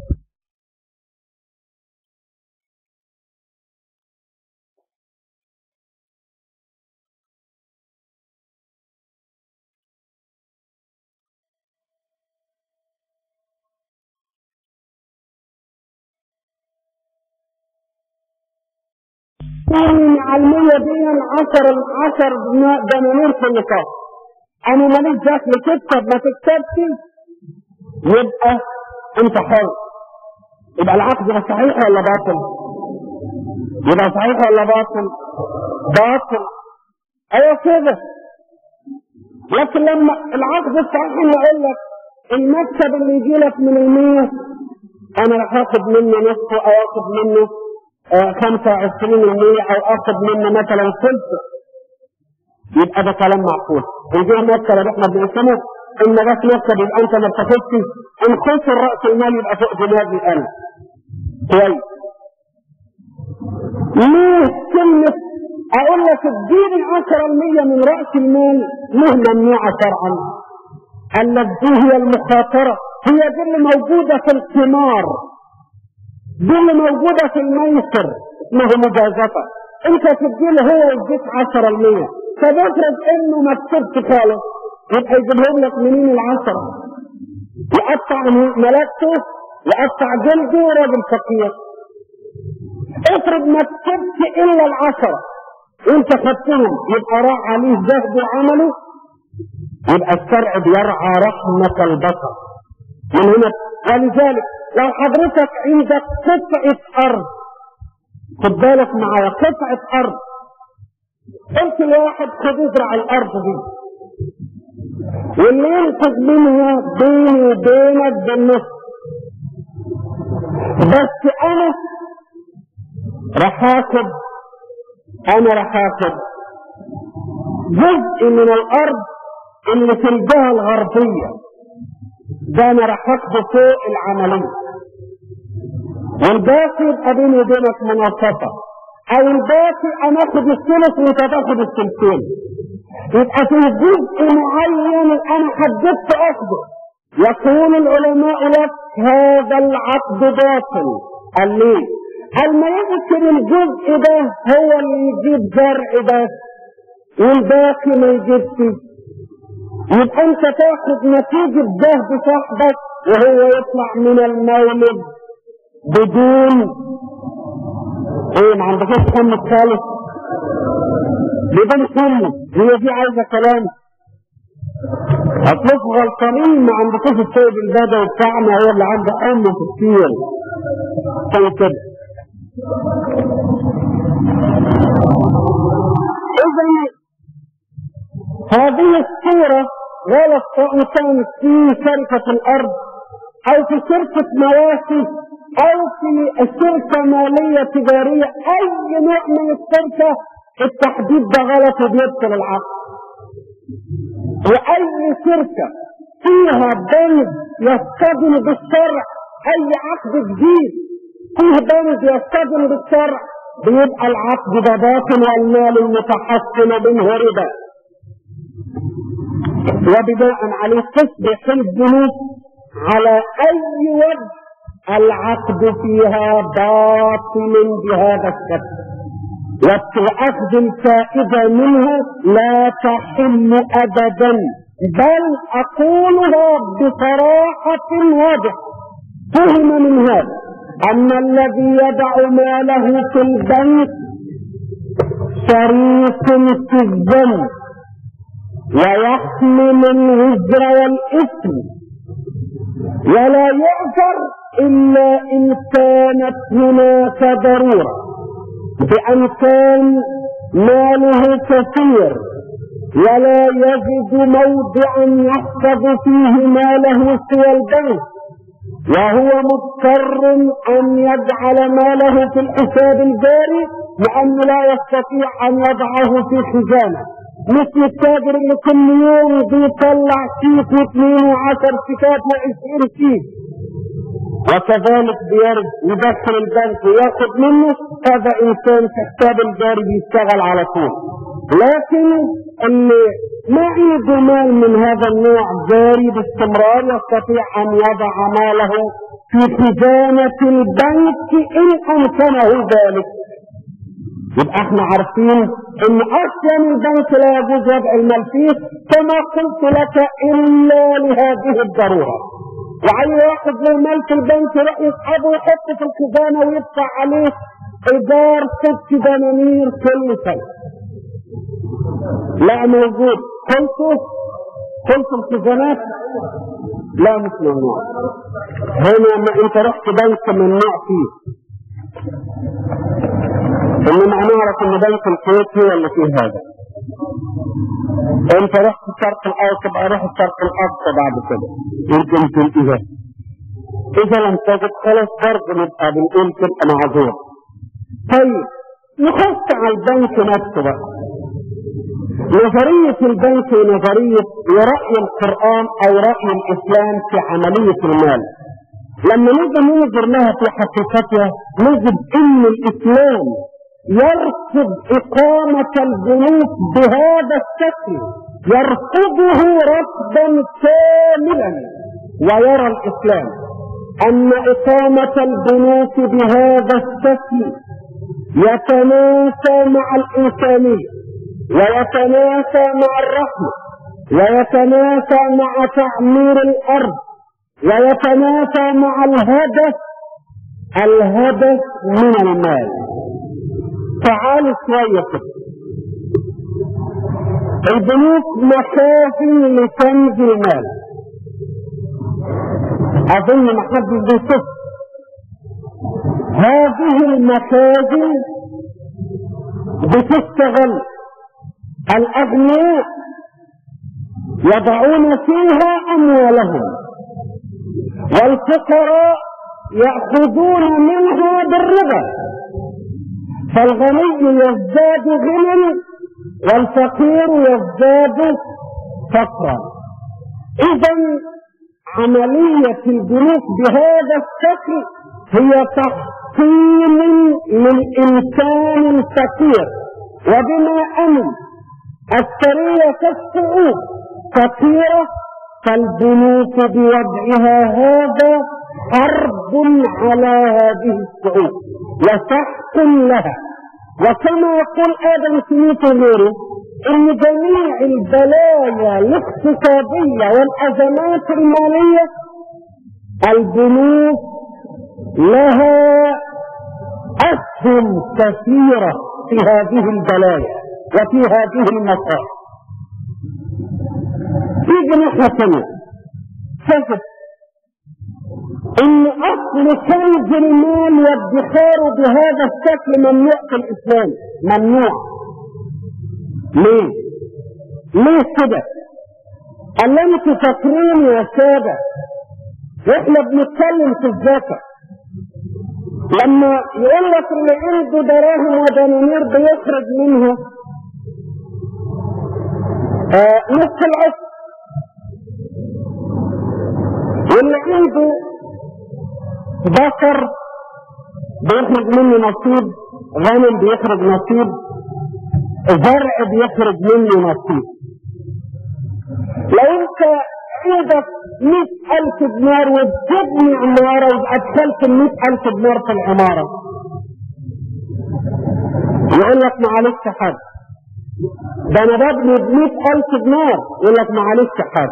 مع المية دي عشر عشر دنانير في النقاط انا ماليش دخل تكسب ما تكسبش يبقى انت حر يبقى العقد ده صحيح ولا باطل يبقى صحيح ولا باطل باطل ايوه كده لكن لما العقد الصحيح اللي اقول لك المكسب اللي يجي لك من المية انا راح اخد منه نصفه او اخد منه خمسة وعشرين المية او اخد منه مثلا ثلثه يبقى ده كلام معقول وزي المكسب اللي احنا بنقسمه ان بس مكسب يبقى انت ما بتاخدش ان خسر راس المال يبقى فوق دماغي انا كويس ليه كلمة اقول لك اديني 10% من راس المال ليه ممنوعة شرعا قال لك دي هي المخاطرة هي دي اللي موجودة في القمار دي اللي موجودة في الميسر اسمه مجازفة انت تديله هو يديك 10% فبفرض انه ما كسبش خالص يبقى يجيبهم لك منين العشرة يقطع ملابسه يقطع جلده راجل فقير افرض ما كسبش الا العشرة وانت خدتهم يبقى راح عليه جهد وعمله يبقى الشرع بيرعى رحمة البشر من هنا ولذلك لو حضرتك عندك قطعة أرض خد بالك معايا قطعة أرض قلت لواحد خد ازرع الأرض دي واللي ينفذ منها بيني وبينك بالنص بس أنا راح آخد أنا راح آخد جزء من الأرض اللي في الجهة الغربية ده انا راح اخده فوق العملية والباقي يبقى بيني وبينك مناصفة او الباقي انا اخد الثلث وانت تاخد الثلثين يبقى في جزء معين انا حددت اخده يقول العلماء لك هذا العقد باطل قال ليه؟ قال ما يمكن الجزء ده هو اللي يجيب زرع بس والباقي ما يجيبش يبقى انت تاخد نتيجة جهد صاحبك وهو يطلع من المولد بدون ايه ما عندكش حمص خالص بدون حمص هي دي عايزه كلام اصلكم غلطانين ما عندكوش السيد البدوي بتاعنا هو اللي عنده حمص كتير عشان كده اذا هذه الصورة غلط سواء كانت في شركة الارض او في شركة مواشي او في شركة مالية تجارية اي نوع من الشركة التحديد ده غلط وبيبطل العقد واي شركة فيها بند يصطدم بالشرع اي عقد جديد فيه بند يصطدم بالشرع بيبقى العقد ده باطل والمال المتحصل منه ربا وبناء عليه تصبح البنوك على اي وجه العقد فيها باطل بهذا الشكل واخذ الفائدة منه لا تحل ابدا بل اقولها بصراحة واضحة فهم من هذا ان الذي يدع ماله في البنك شريك في الذنب ويحمل الوزر والاثم ولا يعذر الا ان كانت هناك ضروره بان كان ماله كثير ولا يجد موضعا يحفظ فيه ماله سوى البنك وهو مضطر ان يجعل ماله في الحساب الجاري لانه لا يستطيع ان يضعه في خزانه مثل التاجر اللي كل يوم بيطلع كيس واثنين وعشر كتاب وعشرين كيس وكذلك بيرد يدخل البنك وياخد منه هذا انسان في حساب الجاري بيشتغل على طول لكن اللي ما عنده مال من هذا النوع جاري باستمرار يستطيع ان يضع ماله في خزانة البنك ان امكنه ذلك يبقى احنا عارفين ان اصلا البنك لا يجوز وضع المال فيه كما قلت لك الا لهذه الضروره وعلى واحد له مال في البنك يروح يسحبه ويحطه في الخزانه ويدفع عليه ايجار ست دنانير كل سنه لا موجود قلته قلت الخزانات لا مش ممنوع هنا ما انت رحت بنك ممنوع فيه انما نعرف ان بنك الكويت هو اللي فيه هذا انت رحت الشرق الاوسط بقى روح الشرق الاقصى بعد كده يمكن تنتهي اذا لم تجد خلاص برضه نبقى بنقول تبقى معذور طيب نخش على البنك نفسه بقى نظرية البنك نظرية ورأي القرآن أو رأي الإسلام في عملية المال لما نيجي ننظر لها في حقيقتها نجد ان الاسلام يرفض اقامة البنوك بهذا الشكل يرفضه رفضا كاملا ويرى الاسلام ان اقامة البنوك بهذا الشكل يتناسى مع الانسانية ويتناسى مع الرحمة ويتناسى مع تعمير الارض ويتنافى مع الهدف الهدف من المال تعالوا شوية كده البنوك مخازن لكنز المال اظن ما حد بيصف هذه المخازن بتشتغل الاغنياء يضعون فيها اموالهم والفقراء يأخذون منها بالربا فالغني يزداد غنى والفقير يزداد فقرا اذا عملية البنوك بهذا الشكل هي تحطيم للإنسان الفقير وبما أن الثرية الصعود فقيرة فالبنوك بوضعها هذا حرب على هذه الصعود وسحق لها وكما يقول ادم سميث وغيره ان جميع البلايا الاقتصاديه والازمات الماليه البنوك لها أسهم كثيرة في هذه البلايا وفي هذه المصائب تيجي ناحية ثانية شوف ان اصل كنز المال وادخاره بهذا الشكل ممنوع في الاسلام ممنوع ليه ليه كده قال انتوا فاكرين يا ساده واحنا بنتكلم في الزكاه لما يقول لك اللي عنده دراهم ودنانير بيخرج منها آه نص العشر واللي عنده بقر بيخرج منه نصيب غنم بيخرج نصيب زرع بيخرج منه نصيب لو انت عندك مئة ألف دينار وبتبني عمارة وأدخلت المئة ألف دينار في العمارة يقول لك معلش حاجة ده أنا ببني بمئة ألف دينار يقول لك معلش حاجة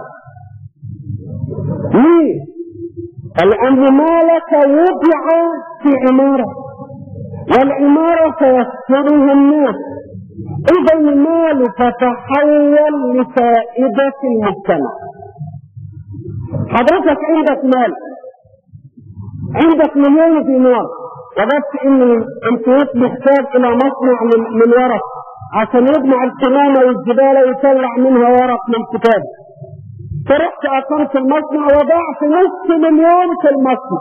ليه؟ لأن مالك وضع في عمارة والعمارة سيسكنها الناس إذا المال تتحول لفائدة المجتمع حضرتك عندك مال عندك مليون دينار وجدت ان الكويت محتاج الى مصنع من ورق عشان يجمع الكمامة والزبالة ويطلع منها ورق للكتاب فرحت اقمت المصنع وضعت نص مليون في المصنع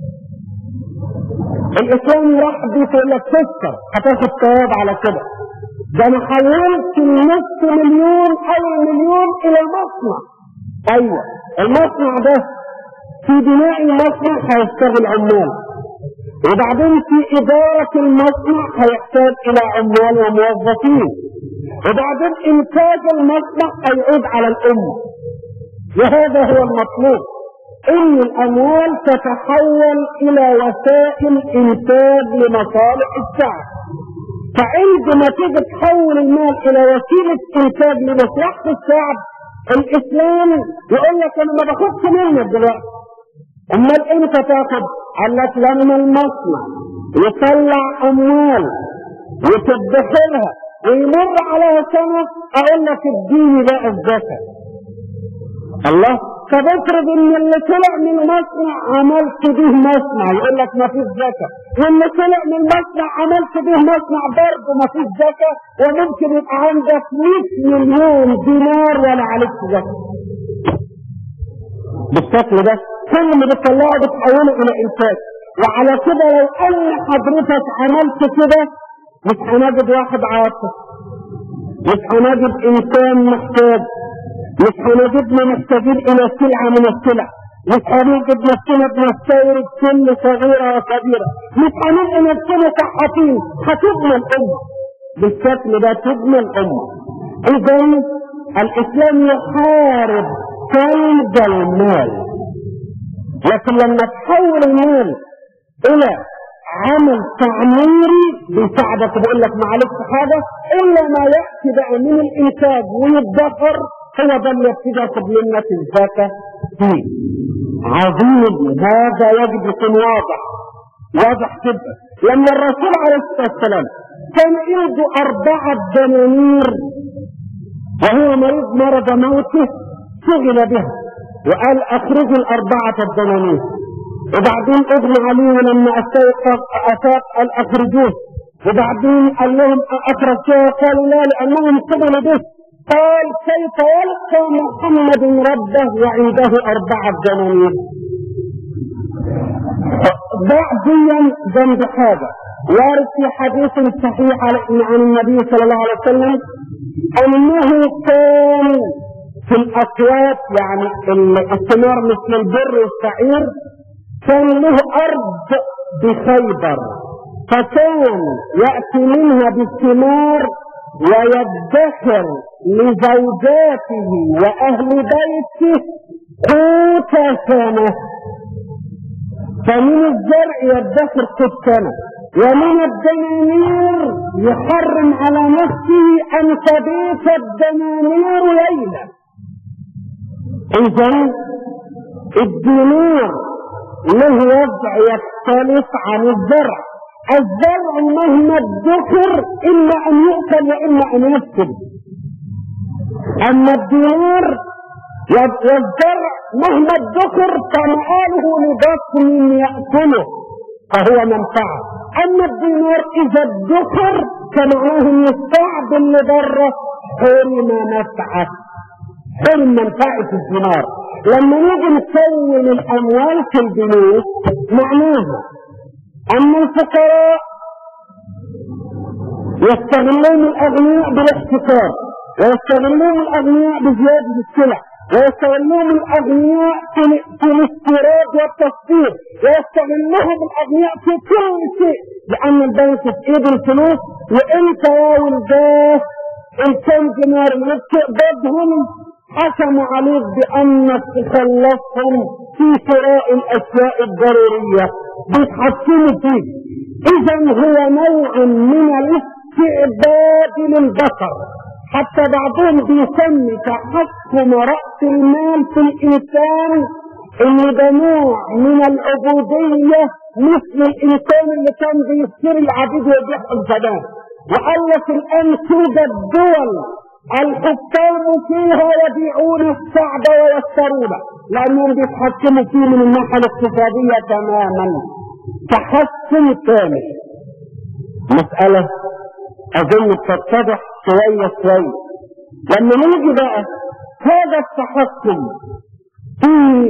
الاسلام يرحب بيك يقول لك تذكر هتاخد ثواب على كده ده انا حولت النص مليون او المليون الى المصنع ايوه المصنع ده في بناء المصنع هيشتغل عمال وبعدين في إدارة المصنع هيحتاج إلى عمال وموظفين وبعدين إنتاج المصنع هيعود على الأمة وهذا هو المطلوب إن الأموال تتحول إلى وسائل إنتاج لمصالح الشعب فعندما تيجي تحول المال إلى وسيلة إنتاج لمصلحة الشعب الإسلام يقول لك أنا ما باخدش منك دلوقتي امال امتى تاخد قال لك لما المصنع يطلع اموال وتدخلها ويمر عليها سنة اقول لك اديني بقى الزكاة الله طب افرض ان اللي طلع من المصنع عملت به مصنع يقول لك ما فيش زكاة واللي طلع من المصنع عملت به مصنع برضه ما فيش زكاة وممكن يبقى عندك 100 مليون دينار ولا عليك زكاة بالشكل ده كل اللي بتطلعه بتحوله الى انتاج وعلى كده لو ان حضرتك عملت كده مش هنجد واحد عاطف مش هنجد انسان محتاج مش هنجدنا محتاجين الى سلعة من السلع مش هنجد نفسنا بنستورد كل صغيرة وكبيرة مش هنلقى نفسنا صحتين هتبنى الامة بالشكل ده تبنى الامة اذا الاسلام يحارب كنز المال لكن لما تحول المال الى عمل تعميري بيساعدك بيقول لك معلش حاجه الا ما ياتي بقى من الانتاج ويدخر هو ده اللي يبتدي ياخد منك الزكاه فيه عظيم هذا يجب يكون واضح واضح جدا لما الرسول عليه الصلاه والسلام كان عنده اربعه دنانير وهو مريض مرض موته شغل بها وقال اخرجوا الاربعة الدنانير وبعدين ابن علي لما استيقظ افاق قال اخرجوه وبعدين قال لهم اخرجوه قالوا لا لانهم قبلوا به قال كيف يلقى محمد ربه وعنده اربعة دنانير بعديا جنب حاجة وارد في حديث صحيح عن النبي صلى الله عليه وسلم انه كان في الاسواق يعني الثمار مثل البر والشعير كان له ارض بخيبر فكان ياتي منها بالثمار ويدخر لزوجاته واهل بيته قوت سنه فمن الزرع يدخر قوت سنه ومن الدنانير يحرم على نفسه ان تبيت الدنانير ليله اذا الدينار له وضع يختلف عن الزرع الزرع مهما ادخر اما ان يؤكل واما ان يفسد اما الدينار والزرع مهما ادخر فمآله لبطن يأكله فهو منفعة اما الدينار اذا ادخر فمعناه يستعبد لبره حرم نفعه حرم منفعة الدينار لما نيجي نكون الاموال في البنوك معناها ان الفقراء يستغلون الاغنياء بالاحتكار ويستغلون الاغنياء بزيادة السلع ويستغلون الاغنياء في الاستيراد والتصدير ويستغلهم الاغنياء في كل شيء لان البنك في ايد الفلوس وانت يا ولداه ان كان دينار بتقبضهم حكموا عليك بانك تخلصهم في شراء الاشياء الضرورية بيتحكموا فيك اذا هو نوع من الاستعباد للبشر حتى بعضهم بيسمي تحكم رأس المال في الإنسان إن ده نوع من العبودية مثل الإنسان اللي كان بيشتري العبيد ويبيعهم زمان وقال لك الآن توجد دول الحكام فيها يبيعون الشعب ويشترونه لأنهم بيتحكموا فيه من الناحية الاقتصادية تماما تحكم كامل مسألة أظن تتضح شوية شوية لما نيجي بقى هذا التحكم في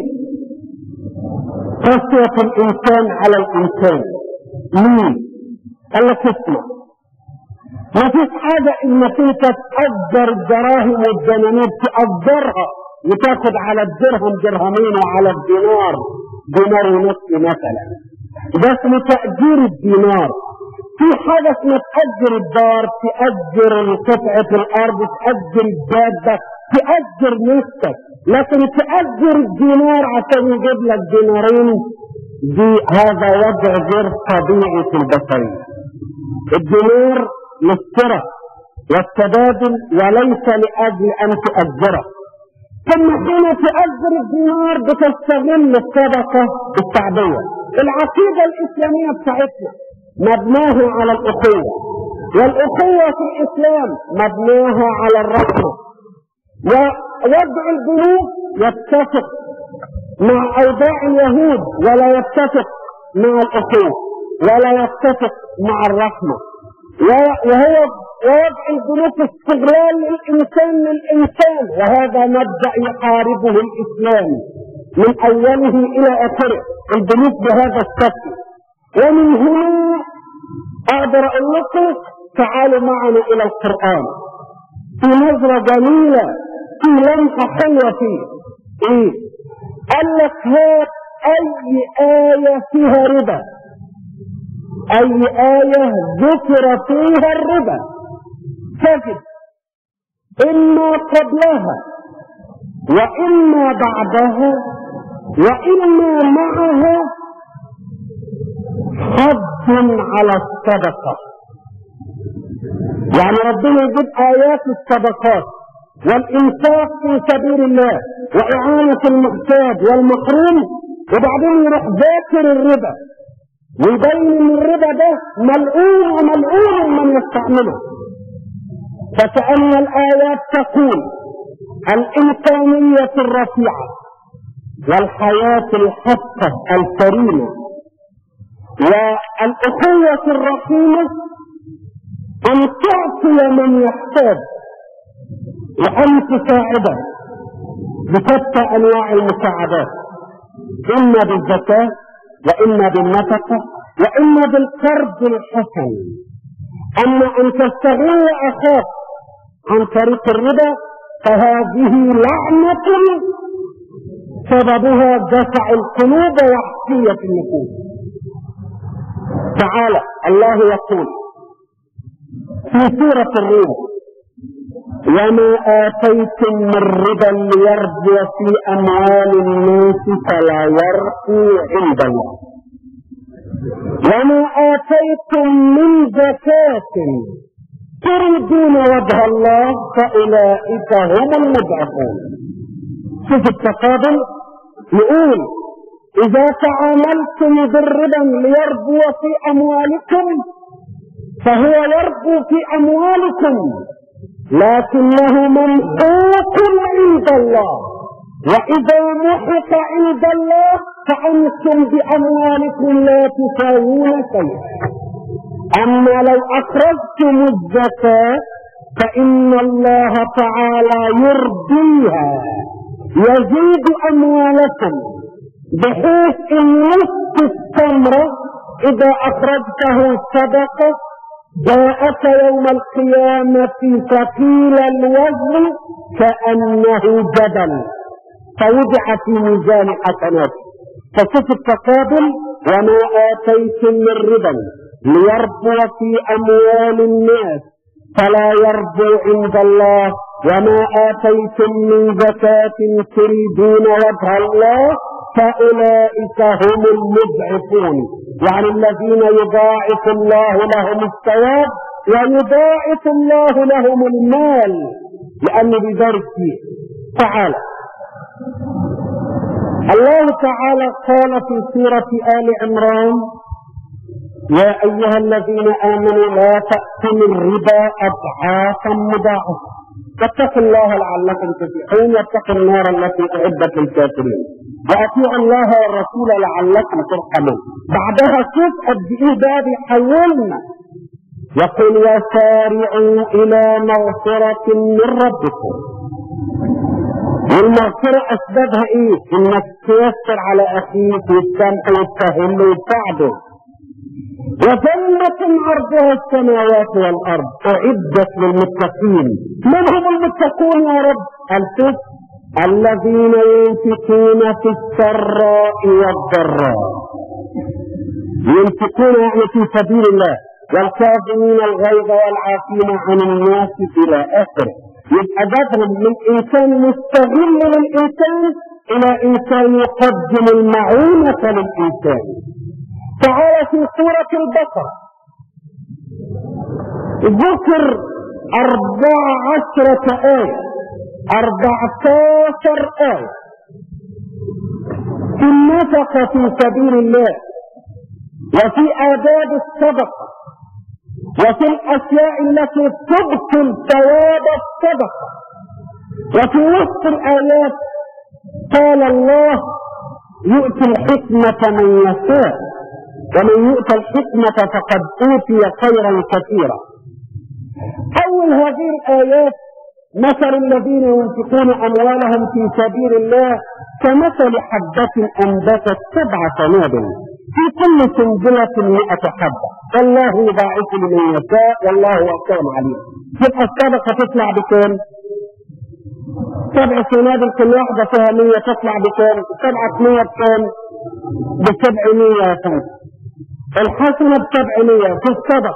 قسوة الإنسان على الإنسان مين؟ قال لك اسمع ما فيش حاجة انك انت تأجر الدراهم والدنانير تأجرها وتاخد على الدرهم درهمين وعلى الدينار دينار ونصف مثلا ده اسمه تأجير الدينار في حاجة اسمها تأجر الدار تأجر قطعة الأرض تأجر الدابة تأجر نفسك لكن تأجر الدينار عشان يجيب لك دينارين دي هذا وضع غير طبيعي في البشرية الدينار للشراء والتبادل وليس لأجل أن تؤجره ثم حين تؤجر الدينار بتستغل الصدقة الشعبية العقيدة الإسلامية بتاعتنا مبناها على الأخوة والأخوة في الإسلام مبناها على الرحمة ووضع البنوك يتفق مع أوضاع اليهود ولا يتفق مع الأخوة ولا يتفق مع الرحمة وهو ووضع البنوك استغلال الإنسان للإنسان وهذا مبدأ يحاربه الإسلام من أوله إلى آخره البنوك بهذا الشكل ومن هنا اقدر اقول لكم تعالوا معنا الى القرآن في نظرة جميلة في لمحة حلوة فيه ايه قال لك هات اي آية فيها ربا اي آية ذكر فيها الربا تجد اما قبلها واما بعدها واما معها حد على الصدقة يعني ربنا يجيب آيات الصدقات والإنفاق في سبيل الله وإعانة المحتاج والمحروم وبعدين يروح ذاكر الربا ويبين ان الربا ده ملعون وملعون من يستعمله فكأن الآيات تقول الإنسانية الرفيعة والحياة الحقة الكريمة والأخوة الرحيمة أن تعطي من يحتاج وأن تساعده بشتى أنواع المساعدات إما بالزكاة وإما بالنفقة وإما بالقرض الحسن أما أن تستغل أخاك عن طريق الربا فهذه لعنة سببها دفع القلوب وحشية النفوس تعالى الله يقول في سورة الروم وما آتيتم من ربا ليربو في أموال الناس فلا يربو عند الله وما آتيتم من زكاة تريدون وجه الله فأولئك هم المضعفون شوف التقابل يقول إذا تعاملتم بالربا ليربو في أموالكم فهو يربو في أموالكم لكنه ممحوق عند الله وإذا محق عند الله فأنتم بأموالكم لا تساوون شيئا أما لو أخرجتم الزكاة فإن الله تعالى يرضيها يزيد أموالكم بحيث ان نصف التمر اذا اخرجته صدقة جاءك يوم القيامة ثقيل الوزن كأنه جبل فوضع في ميزان حسنات فشوف التقابل وما آتيتم من ربا ليربو في أموال الناس فلا يربو عند الله وما آتيتم من زكاة تريدون وجه الله فأولئك هم المضعفون يعني الذين يضاعف الله لهم الثواب ويضاعف الله لهم المال لأن بذلك تعالى الله تعالى قال في سورة آل عمران يا أيها الذين آمنوا لا تأكلوا الربا أضعافا مضاعفة فاتقوا الله لعلكم تفلحون واتقوا النار التي أعدت للكافرين وأطيعوا الله والرسول لعلكم ترحمون بعدها شوف قد إيه ده بيحولنا يقول وسارعوا إلى مغفرة من ربكم والمغفرة أسبابها إيه؟ إنك تيسر على أخيك والسمح والتهم وتساعده وجنة عرضها السماوات والأرض أعدت للمتقين من هم المتقون يا رب؟ الفس الذين ينفقون في السراء والضراء ينفقون يعني في سبيل الله والكاظمين الغيظ والعافين عن الناس إلى آخره يبقى بدل من إنسان مستغل للإنسان إلى إنسان يقدم المعونة للإنسان تعالى في سورة البقرة ذكر أربع عشرة آية أربعتاشر آية في النفقة في سبيل الله وفي آداب الصدقة وفي الأشياء التي تبطل ثواب الصدقة وفي وسط الآيات قال الله يؤتي الحكمة من يشاء ومن يؤتى الحكمة فقد أوتي خيرا كثيرا أول هذه الآيات مثل الذين ينفقون أموالهم في سبيل الله كمثل حبة أنبتت سبع سنابل في كل سنبلة مئة حبة والله يضاعف لمن يشاء والله واسع عليم تبقى الصدقة تطلع بكام؟ سبع سنابل كل واحدة فيها مية تطلع بكام؟ سبعة مية بكام؟ بسبعمية يا فندم الحسنة بسبعمية في الصدقة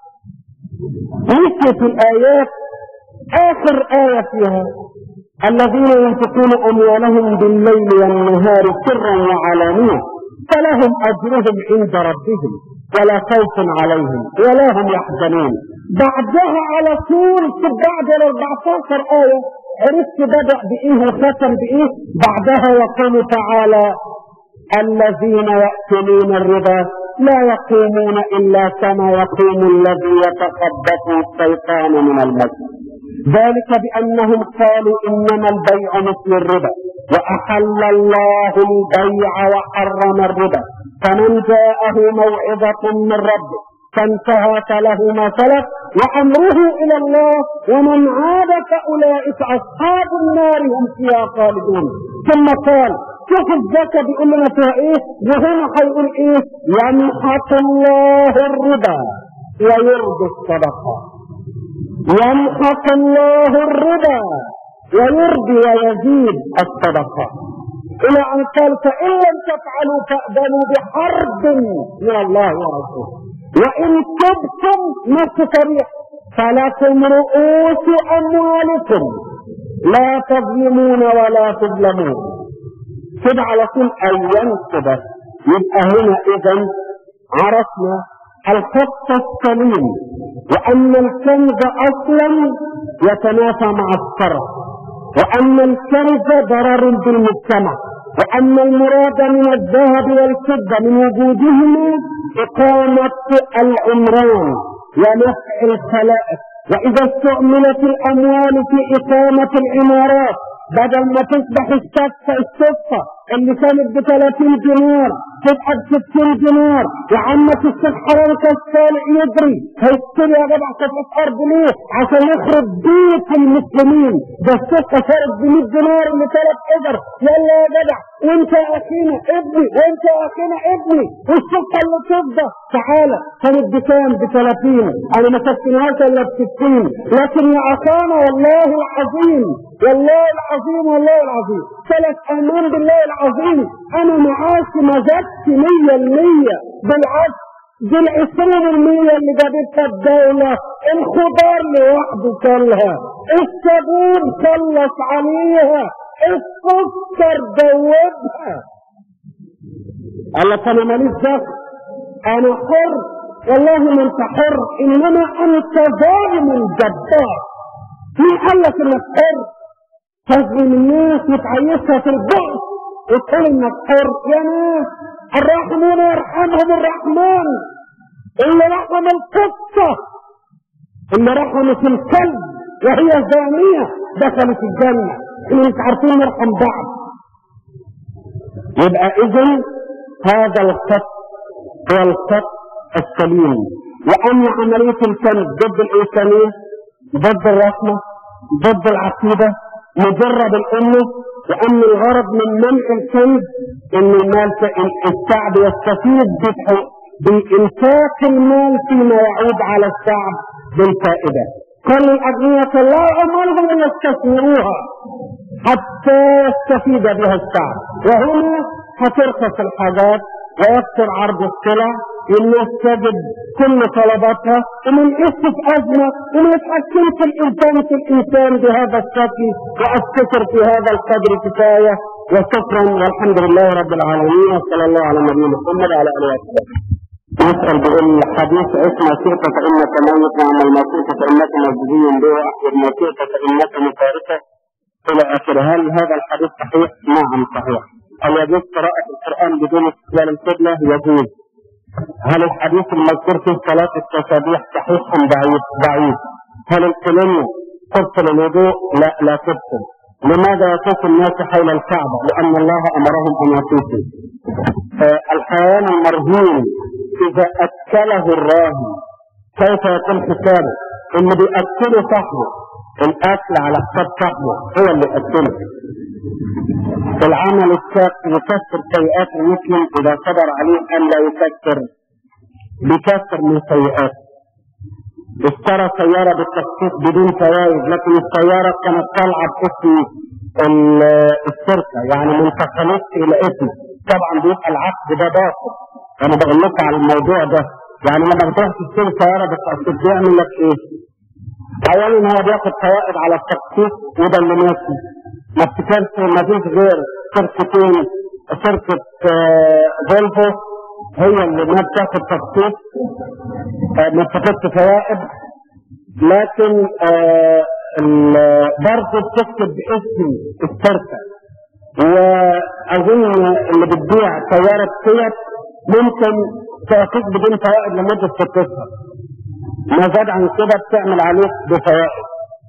مثل في الآيات آخر آية فيها الذين ينفقون أموالهم بالليل والنهار سرا وعلانية فلهم أجرهم عند ربهم ولا خوف عليهم ولا هم يحزنون بعدها على طول في بعد ال 14 آية عرفت بدأ بإيه وختم بإيه بعدها يقول تعالى الذين يأكلون الربا لا يقومون إلا كما يقوم الذي يتخبطه الشيطان من المسجد ذلك بأنهم قالوا إنما البيع مثل الربا وأحل الله البيع وحرم الربا فمن جاءه موعظة من ربه فانتهى فله ما سلف وأمره إلى الله ومن عاد فأولئك أصحاب النار هم فيها خالدون ثم قال شوف الزكاة بيقول لنا فيها ايه وهنا هيقول ايه يمحق الله الربا ويرضي الصدقة يمحق الله الربا ويرضي ويزيد الصدقة إلى أن قال فإن لم تفعلوا فأذنوا بحرب من الله ورسوله وإن تبتم نص صريح فلكم رؤوس أموالكم لا تظلمون ولا تظلمون كده على طول أيام كده يبقى هنا إذا عرفنا الخط السليم وأن الكنز أصلا يتنافى مع الثرى وأن الكنز ضرر بالمجتمع وأن المراد من الذهب والفضة من وجودهما إقامة العمران ونفع الخلائق وإذا استعملت الأموال في إقامة العمارات بدل ما تصبح الصفة الصفة اللي كانت ب 30 دينار تبقى ب 60 دينار وعمك الشيخ حرام الصالح يدري هيشتري يا جدع صفحة أرض ليه؟ عشان يخرب بيت المسلمين ده الصفة صارت ب 100 دينار لثلاث إجر يلا يا جدع وانت يا اخينا ابني وانت يا اخينا ابني والصفة اللي تفضى تعالى كانت بكام ب 30 انا ما سكنهاش الا ب 60 لكن يا اخانا والله العظيم والله العظيم والله العظيم ثلاث ايمان بالله العظيم انا معاشي ما زادش 100% بالعكس دي العشرين المية اللي جابتها الدولة الخضار لوحده كلها الصابون خلص عليها السكر دوبها قال لك انا ماليش دخل انا حر والله ما انت حر انما انت ظالم جبار مين قال لك انك حر تظلم الناس وتعيشها في البؤس وتقول انك حر يا ناس الراحمون يرحمهم الرحمن اللي رحم القصة اللي رحمت الكلب وهي زانية دخلت الجنة احنا مش عارفين نرحم بعض يبقى اذا هذا الخط هو الخط السليم وان عملية الكلب ضد الانسانية ضد الرحمة ضد العقيدة مجرد الامة وان الغرض من منع الكلب ان المال الشعب يستفيد بانفاق المال فيما يعود على الشعب بالفائدة كل الأغنياء لا أمرهم أن يستثمروها حتى يستفيد بها الشعب وهنا هترخص الحاجات ويكثر عرض السلع والناس تجد كل طلباتها وما نقص في أزمة وما يتحكمش الإنسان في الإنسان بهذا الشكل وأستشر في هذا القدر كفاية وشكرا والحمد لله رب العالمين وصلى الله على نبينا محمد وعلى آله وصحبه يسأل بأن حديث اسمه شئت فإنك ميت وعمل ما شئت فإنك مجزي به وأحيد ما شئت فإنك مفارقة إلى آخره هل هذا الحديث صحيح؟ نعم صحيح هل يجوز قراءة القرآن بدون استقبال القبلة؟ يجوز هل الحديث المذكور في صلاة التسابيح صحيح أم ضعيف؟ ضعيف هل الكلمة تبطل الوضوء؟ لا لا تبطل لماذا يطوف الناس حول الكعبة؟ لأن الله أمرهم أن يطوفوا آه الحيوان المرهون إذا أكله الراهن كيف يكون حسابه؟ اللي بيأكله صاحبه الأكل على حساب صاحبه هو اللي يأكله العمل الشاق يكسر سيئات المسلم إذا قدر عليه أن لا يكسر بكسر من سيئاته اشترى سيارة بالتخصيص بدون فوائد لكن السيارة كانت طالعة باسم الشركة يعني من تخلص إلى اسم طبعا بيبقى العقد ده باطل أنا بقول لك على الموضوع ده يعني لما بتروح تشتري سيارة بالتخصيص بيعمل لك إيه؟ أولا هو بياخد فوائد على التخصيص وده اللي ماشي ما افتكرش ما فيش غير شركتين شركة فولفو هي اللي ما بتاخد تخصيص ما بتاخدش فوائد لكن برضه بتكتب باسم الشركة واظن اللي بتبيع سيارة سيت ممكن تعطيك بدون فوائد لمدة ست اشهر ما زاد عن كده بتعمل عليك بفوائد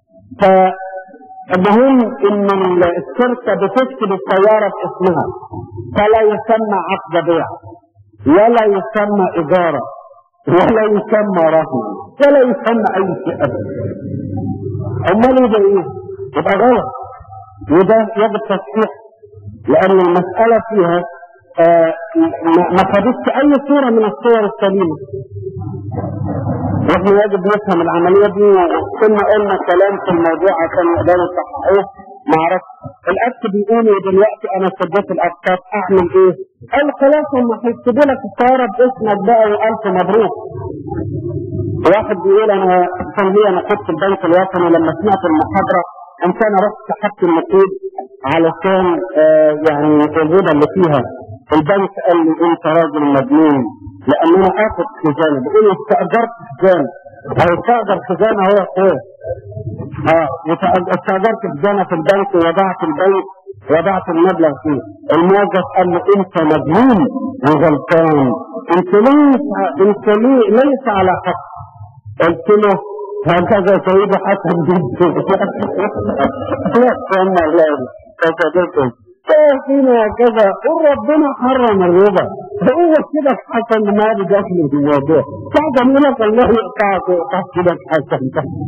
فالمهم ان الشركة بتكتب السيارة باسمها فلا يسمى عقد بيع ولا يسمى إدارة ولا يسمى رهن ولا يسمى أي شيء أبدا أمال يبقى إيه؟ يبقى غلط وده يجب تصحيح لأن المسألة فيها آه ما خدتش أي صورة من الصور السليمة واحنا يجب نفهم العملية دي كنا قلنا كلام في الموضوع عشان نقدر نصححه ما عرفت الاكت بيقول دلوقتي انا سددت الاقساط اعمل ايه؟ قال خلاص هم هيكتبوا لك الطياره باسمك بقى والف مبروك. واحد بيقول انا التنمية انا كنت في البنك الوطني لما سمعت المحاضره قمت انا رحت سحبت النقود علشان آه يعني الربا اللي فيها البنك قال لي انت راجل مجنون لان انا اخد خزانه بيقول لي استاجرت خزانه هو استاجر خزانه هو اخوه اه استاجرت خزانه في البنك ووضعت البنك وضعت المبلغ فيه الموظف قال له انت مجنون وغلطان انت ليس انت لي ليس على حق قلت له هكذا سيدي حسن جدا لا استنى الله فصدقهم فينا هكذا قل ربنا حرم الربا هو كده حسن ما بدخل في الموضوع بعد ما لك الله يقطعك ويقطع كده حسن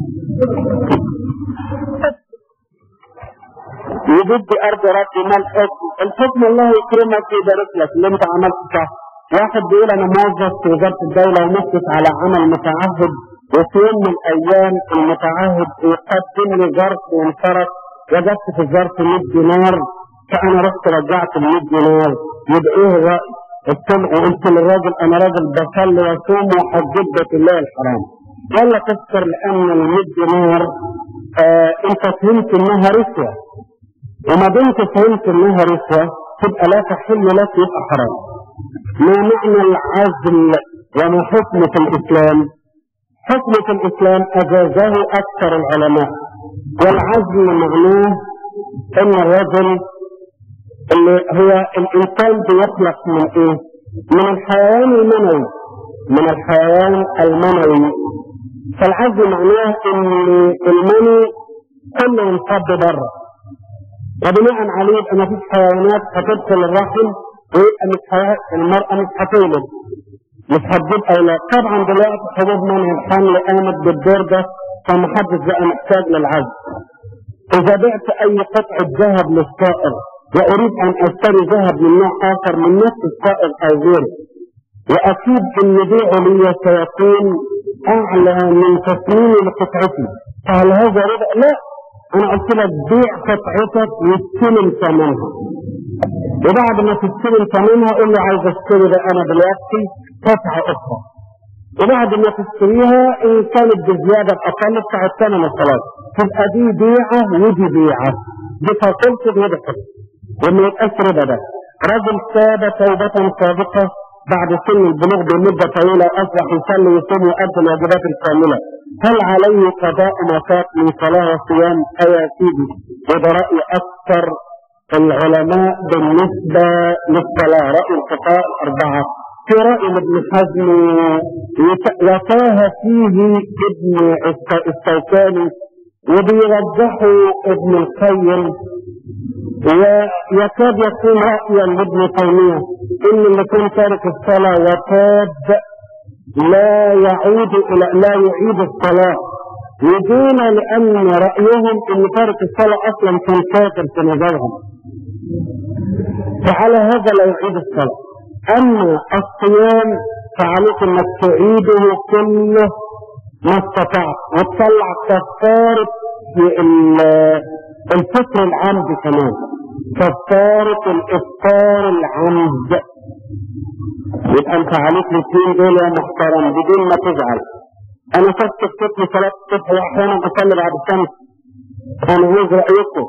وجد ارض ربي ما الحكم الحكم الله يكرمك ويبارك لك اللي انت عملت صح واحد بيقول انا موظف في وزاره الدوله ومسك على عمل متعهد وفي يوم من الايام المتعهد يقدم لي ظرف وانصرف وجدت في الظرف 100 دينار فانا رحت رجعت ال 100 دينار يبقى ايه الراي؟ قلت للراجل انا راجل بصلي واصوم وحجب بيت الله الحرام ولا تذكر لان ال 100 دينار آه انت فهمت انها رشوه وما دمت فهمت انها رشوه تبقى لا تحل لك يبقى حرام ما معنى العزل وما حكم في الاسلام؟ حكم في الاسلام اجازه اكثر العلماء والعزل معناه ان الرجل اللي هو الانسان بيخلق من ايه؟ من الحيوان المنوي من الحيوان المنوي فالعزل معناه ان المني كله ينصب بره وبناء عليه يبقى ما فيش حيوانات هتدخل الرحم ويبقى مش المرأة مش هتولد مش هتجيب اولاد طبعا دلوقتي حبوب منع الحمل قامت بالدور ده فمحدش بقى محتاج للعزل اذا بعت اي قطعة ذهب للصائر واريد ان اشتري ذهب من نوع اخر من نفس الصائر او غيره واكيد ان بيعه لي سيكون اعلى من تصميمي لقطعتي فهل هذا ربا؟ لا انا قلت لك بيع قطعتك واستلم ثمنها وبعد ما تستلم ثمنها قول له عايز اشتري ده انا دلوقتي قطعه اخرى وبعد ما تشتريها ان كانت بزياده اقل بتاع الثمن الخلاص تبقى دي بيعه ودي بيعه دي فصلت ودي فصلت وما يبقاش ربا ده رجل تاب توبه سابقه بعد سن البلوغ بمده طويله اصبح يصلي ويصوم ويؤدي الواجبات الكامله هل عليه قضاء ما فات من صلاه وصيام اي يا سيدي وده راي اكثر العلماء بالنسبه للصلاه راي الفقهاء الاربعه في رأي ابن حزم وتاه فيه ابن السوكاني وبيرجحه ابن القيم ويكاد يكون رأيا لابن تيمية إن اللي كان تارك الصلاة وتاب لا يعود إلى لا يعيد الصلاة ودون لأن رأيهم إن تارك الصلاة أصلا كان كافر في نظرهم فعلى هذا لا يعيد الصلاة أما الصيام فعليك انك تعيده كله ما استطعت وتطلع كفارة الفطر العمد كمان كفارة الافطار العمد يبقى انت عليك الاثنين دول يا محترم بدون ما تزعل انا شفت الطفل صلاة الصبح واحيانا بصلي بعد الشمس انا عايز رايكم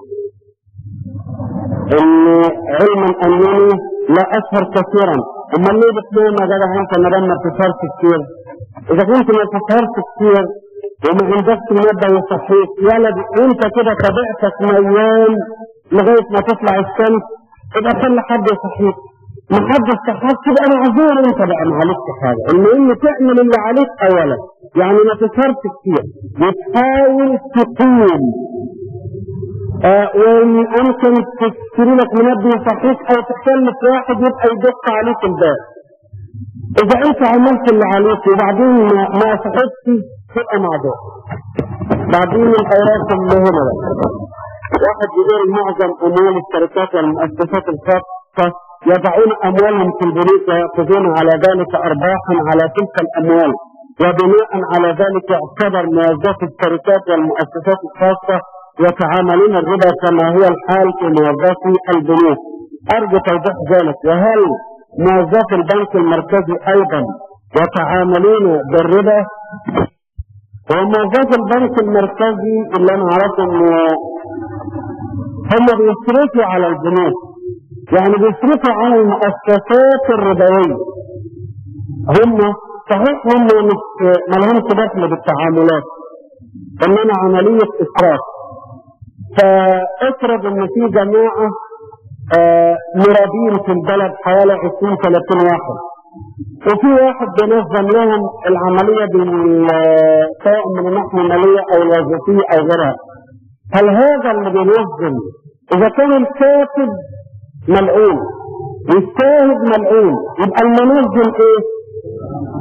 ان علما انني لا اسهر كثيرا امال ليه بتنام يا جدع انت ما دام ما بتسهرش كتير اذا كنت ما بتسهرش كتير وما عندكش منبه يصحيك يلا انت كده طبيعتك ميان لغايه ما تطلع الشمس يبقى خلي حد يصحيك ما حد يصحيك تبقى معذور انت بقى معلش حاجه المهم تعمل اللي عليك اولا يعني ما تسهرش كتير وتحاول تقوم آه وان امكن تشتري لك منبه صحيح او تكلف واحد يبقى يدق عليك الباب اذا انت عملت اللي عليك وبعدين ما, ما صحيتش تبقى معذور بعدين الاوراق اللي هنا بقى واحد يقول معظم اموال الشركات والمؤسسات الخاصه يضعون اموالهم في البنوك وياخذون على ذلك ارباحا على تلك الاموال وبناء على ذلك يعتبر موظفي الشركات والمؤسسات الخاصه يتعاملون الربا كما هو الحال في موظفي البنوك ارجو توضيح ذلك وهل موظفي البنك المركزي ايضا يتعاملون بالربا وموظفي البنك المركزي اللي انا اعرفه انه هم بيصرفوا على البنوك يعني بيصرفوا على المؤسسات الربويه هم صحيح هم مش مالهمش دخل بالتعاملات انما عمليه اسراف فافرض ان في جماعة آه مرابين في البلد حوالي 20 30 واحد وفي واحد بينظم لهم العملية سواء من الناحية المالية أو الوظيفية أو غيرها هل هذا اللي بينظم إذا كان الكاتب ملعون والشاهد ملعون يبقى المنظم إيه؟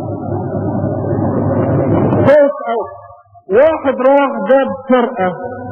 كويس أوي واحد راح جاب فرقة